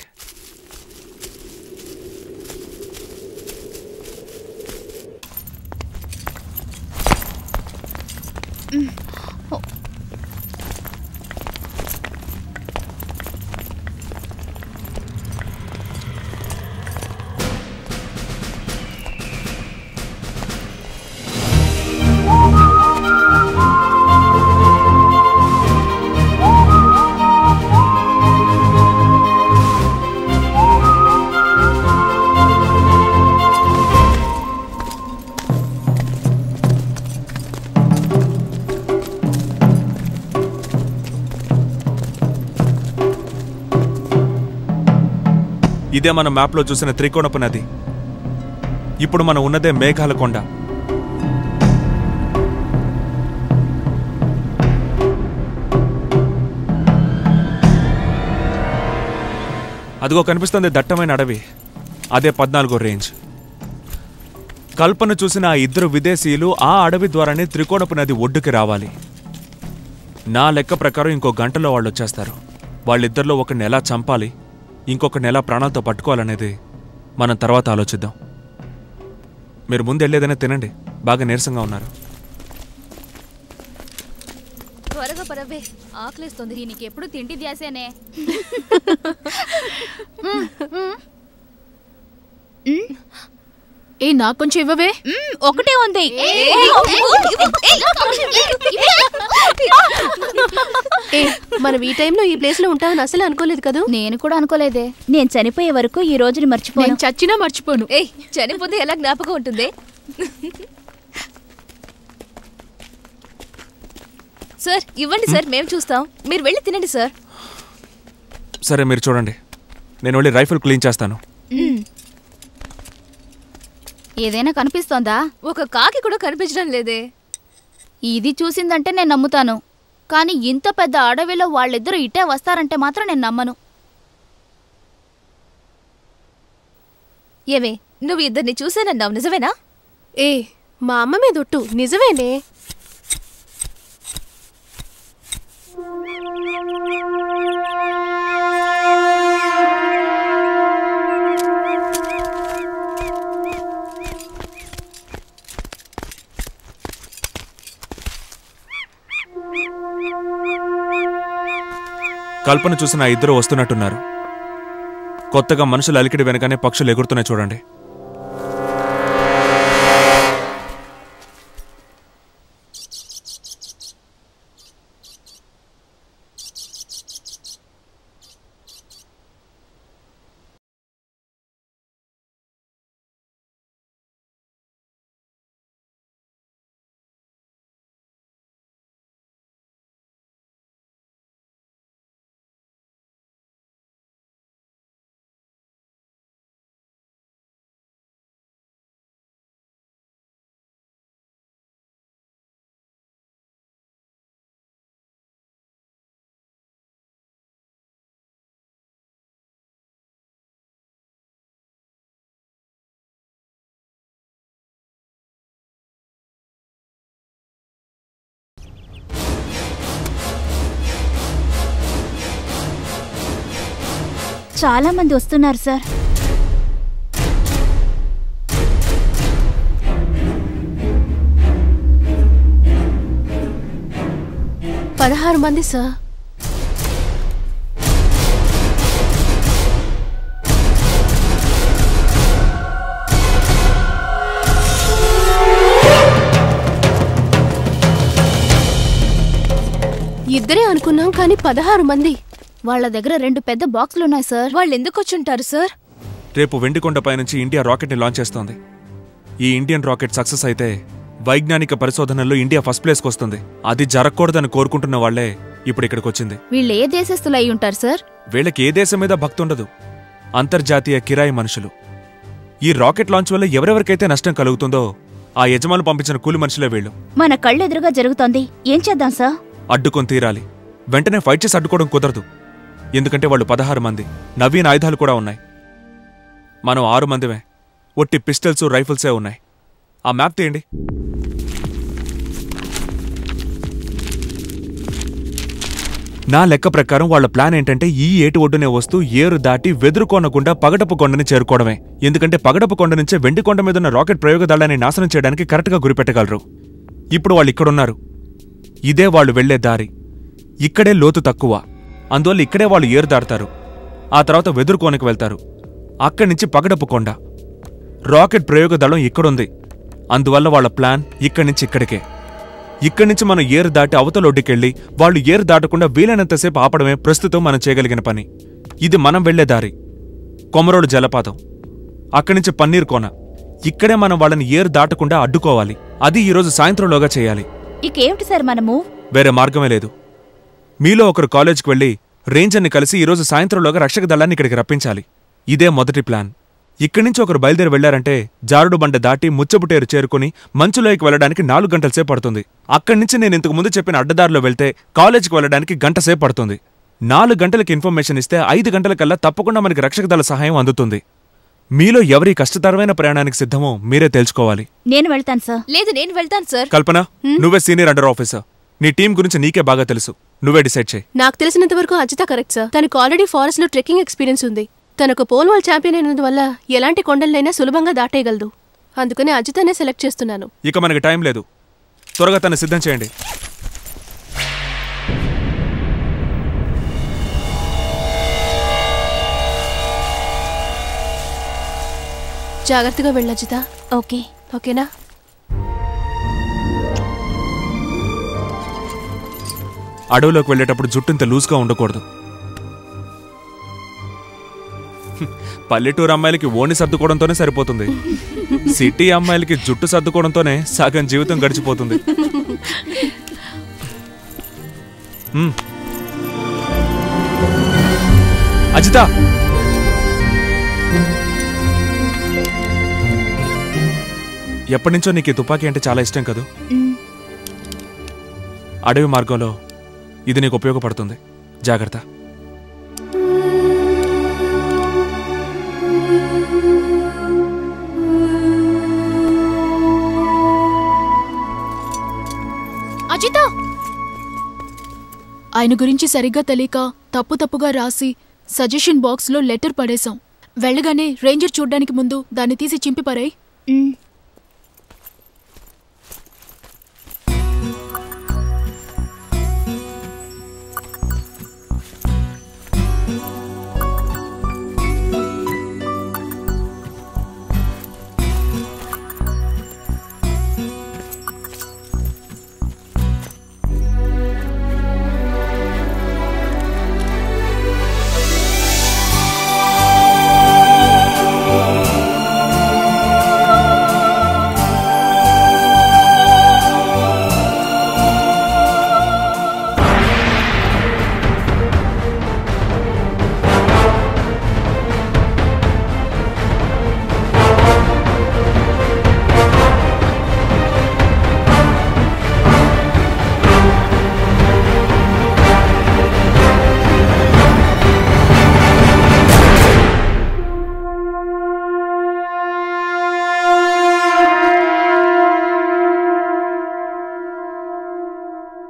ఇదే మన మ్యాప్లో చూసిన త్రికోణపు నది ఇప్పుడు మనం ఉన్నదే మేఘాల కొండ అదిగో కనిపిస్తుంది దట్టమైన అడవి అదే పద్నాలుగో రేంజ్ కల్పన చూసిన ఆ ఇద్దరు విదేశీయులు ఆ అడవి ద్వారానే త్రికోణపు నది ఒడ్డుకి రావాలి నా లెక్క ప్రకారం ఇంకో గంటలో వాళ్ళు వచ్చేస్తారు వాళ్ళిద్దరిలో ఒకరిని ఎలా చంపాలి ఇంకొకరిని ఎలా ప్రాణాలతో పట్టుకోవాలనేది మనం తర్వాత ఆలోచిద్దాం మీరు ముందు వెళ్ళేదైనా తినండి బాగా నీరసంగా ఉన్నారు త్వరగా పరవే ఆకలిస్తుంది దీనికి ఎప్పుడు తిండి ధ్యాసేనే ఏ నాకు కొంచెం ఇవ్వవే ఒకటే ఉంది ఏ మనం ఈ టైంలో ఈ ప్లేస్ లో ఉంటామని అసలు అనుకోలేదు కదా నేను కూడా అనుకోలేదే నేను చనిపోయే వరకు ఈ రోజుని మర్చిపోను నేను చచ్చినా మర్చిపోను ఏయ్ చనిపోతే ఎలా జ్ఞాపకం ఉంటుంది సార్ ఇవ్వండి సార్ మేము చూస్తాం మీరు వెళ్ళి తినండి సార్ సరే మీరు చూడండి నేను వెళ్ళి రైఫిల్ క్లీన్ చేస్తాను ఏదైనా కనిపిస్తోందా ఒక కాకి కూడా కనిపించడం లేదే ఇది చూసిందంటే నేను నమ్ముతాను కానీ ఇంత పెద్ద అడవిలో వాళ్ళిద్దరూ ఇటే వస్తారంటే మాత్రం నేను నమ్మను ఏమే నువ్వు ఇద్దరిని చూసానన్నావు నిజమేనా ఏ మా అమ్మ మీద ఒట్టు నిజమేనే కల్పన చూసిన ఆ ఇద్దరు వస్తున్నట్టున్నారు కొత్తగా మనుషులు అలికిడి వెనకనే పక్షులు ఎగురుతున్నాయి చూడండి చాలా మంది వస్తున్నారు సార్ పదహారు మంది సార్ ఇద్దరే అనుకున్నాం కానీ పదహారు మంది వాళ్ళ దగ్గర రెండు పెద్ద బాక్సులు ఉన్నాయి సార్ వాళ్ళు ఎందుకు వచ్చుంటారు సార్ రేపు వెండికొండపై నుంచి ఇండియా రాకెట్ని లాంచ్ చేస్తోంది ఈ ఇండియన్ రాకెట్ సక్సెస్ అయితే వైజ్ఞానిక పరిశోధనల్లో ఇండియా ఫస్ట్ ప్లేస్కి వస్తుంది అది జరగకూడదని కోరుకుంటున్న వాళ్లే ఇప్పుడు ఇక్కడికి వచ్చింది వీళ్ళు ఏ దేశస్తులు అయి ఉంటారు సార్ వీళ్ళకి ఏ దేశం మీద భక్తి ఉండదు అంతర్జాతీయ కిరాయి మనుషులు ఈ రాకెట్ లాంచ్ వల్ల ఎవరెవరికైతే నష్టం కలుగుతుందో ఆ యజమానులు పంపించిన కూలి మనుషులే వీళ్ళు మన కళ్ళెదురుగా జరుగుతోంది ఏం చేద్దాం సార్ అడ్డుకొని తీరాలి వెంటనే ఫైట్ చేసి అడ్డుకోవడం కుదరదు ఎందుకంటే వాళ్ళు పదహారు మంది నవీన ఆయుధాలు కూడా ఉన్నాయి మనం ఆరు మందిమే ఒట్టి పిస్టల్స్ రైఫిల్సే ఉన్నాయి ఆ మ్యాప్ తీయండి నా లెక్క ప్రకారం వాళ్ళ ప్లాన్ ఏంటంటే ఈ ఏటి ఒడ్డునే వస్తూ ఏరు దాటి వెదురుకోనకుండా పగడపు కొండని చేరుకోవడమే ఎందుకంటే పగడపు కొండ నుంచే వెండి కొండ మీద ఉన్న రాకెట్ ప్రయోగదళాన్ని నాశనం చేయడానికి కరెక్ట్గా గురిపెట్టగలరు ఇప్పుడు వాళ్ళు ఇక్కడున్నారు ఇదే వాళ్ళు వెళ్లే దారి ఇక్కడే లోతు తక్కువ అందువల్ల ఇక్కడే వాళ్ళు ఏరు దాడతారు ఆ తర్వాత వెదురుకోనకి వెళ్తారు అక్కడి నుంచి పగడపు కొండ రాకెట్ ప్రయోగదళం ఇక్కడుంది అందువల్ల వాళ్ళ ప్లాన్ ఇక్కడి నుంచి ఇక్కడికే ఇక్కడి నుంచి మనం ఏరు దాటి అవతల ఒడ్డుకెళ్ళి వాళ్ళు ఏరు దాటకుండా వీలైనంతసేపు ఆపడమే ప్రస్తుతం మనం చేయగలిగిన పని ఇది మనం వెళ్లే దారి కొమరోడు జలపాతం అక్కడి నుంచి పన్నీర్ కోన ఇక్కడే మనం వాళ్ళని ఏరు దాటకుండా అడ్డుకోవాలి అది ఈరోజు సాయంత్రంలోగా చేయాలి ఇకేమిటి సార్ మనము వేరే మార్గమే లేదు మీలో ఒకరు కాలేజ్కి వెళ్ళి రేంజర్ని కలిసి ఈరోజు సాయంత్రంలోగా రక్షక దళాన్ని ఇక్కడికి రప్పించాలి ఇదే మొదటి ప్లాన్ ఇక్కడి నుంచి ఒకరు బయలుదేరి వెళ్లారంటే జారుడు బండ దాటి ముచ్చబుటేరు చేరుకుని మంచులోకి వెళ్ళడానికి నాలుగు గంటల సేపు పడుతుంది అక్కడి నుంచి నేను ఇంతకు ముందు చెప్పిన అడ్డదారిలో వెళ్తే కాలేజీకి వెళ్ళడానికి గంట సేపు పడుతుంది నాలుగు గంటలకి ఇన్ఫర్మేషన్ ఇస్తే ఐదు గంటలకల్లా తప్పకుండా మనకి రక్షక దళ సహాయం అందుతుంది మీలో ఎవరి కష్టతరమైన ప్రయాణానికి సిద్ధమో మీరే తెలుసుకోవాలి నేను వెళ్తాను సార్ లేదు నేను వెళ్తాను సార్ కల్పన నువ్వే సీనియర్ అండర్ ఆఫీసర్ నీ టీం గురించి నీకే బాగా తెలుసు నువ్వే డిసైడ్ చేయి నాకు తెలిసినంత వరకు అజిత కరెక్ట్ సార్ తనకు ఆల్రెడీ ఫారెస్ట్ లో ట్రెక్కింగ్ ఎక్స్పీరియన్స్ ఉంది తనకు పోల్ వాల్ ఛాంపియన్ అయినందువల్ల ఎలాంటి కొండలనైనా సులభంగా దాటేయగలదు అందుకని అజితనే సెలెక్ట్ చేస్తున్నాను ఇక మనకి టైం లేదు త్వరగా తను సిద్ధం చేయండి జాగ్రత్తగా వెళ్ళు అజిత ఓకే ఓకేనా అడవిలోకి వెళ్ళేటప్పుడు జుట్టు ఇంత లూజ్గా ఉండకూడదు హ్మ్, పల్లెటూరు అమ్మాయిలకి ఓణి సర్దుకోవడంతోనే సరిపోతుంది సిటీ అమ్మాయిలకి జుట్టు సర్దుకోవడంతోనే సగం జీవితం గడిచిపోతుంది హ్మ్. అజిత ఎప్పటి నుంచో నీకు ఈ తుపాకీ అంటే చాలా ఇష్టం కదూ అడవి మార్గంలో ఇది నీకు ఉపయోగపడుతుంది జాగ్రత్త అజిత ఆయన గురించి సరిగ్గా తెలియక తప్పు తప్పుగా రాసి సజెషన్ బాక్స్లో లెటర్ పడేశాం వెళ్ళగానే రేంజర్ చూడ్డానికి ముందు దాన్ని తీసి చింపి పరాయి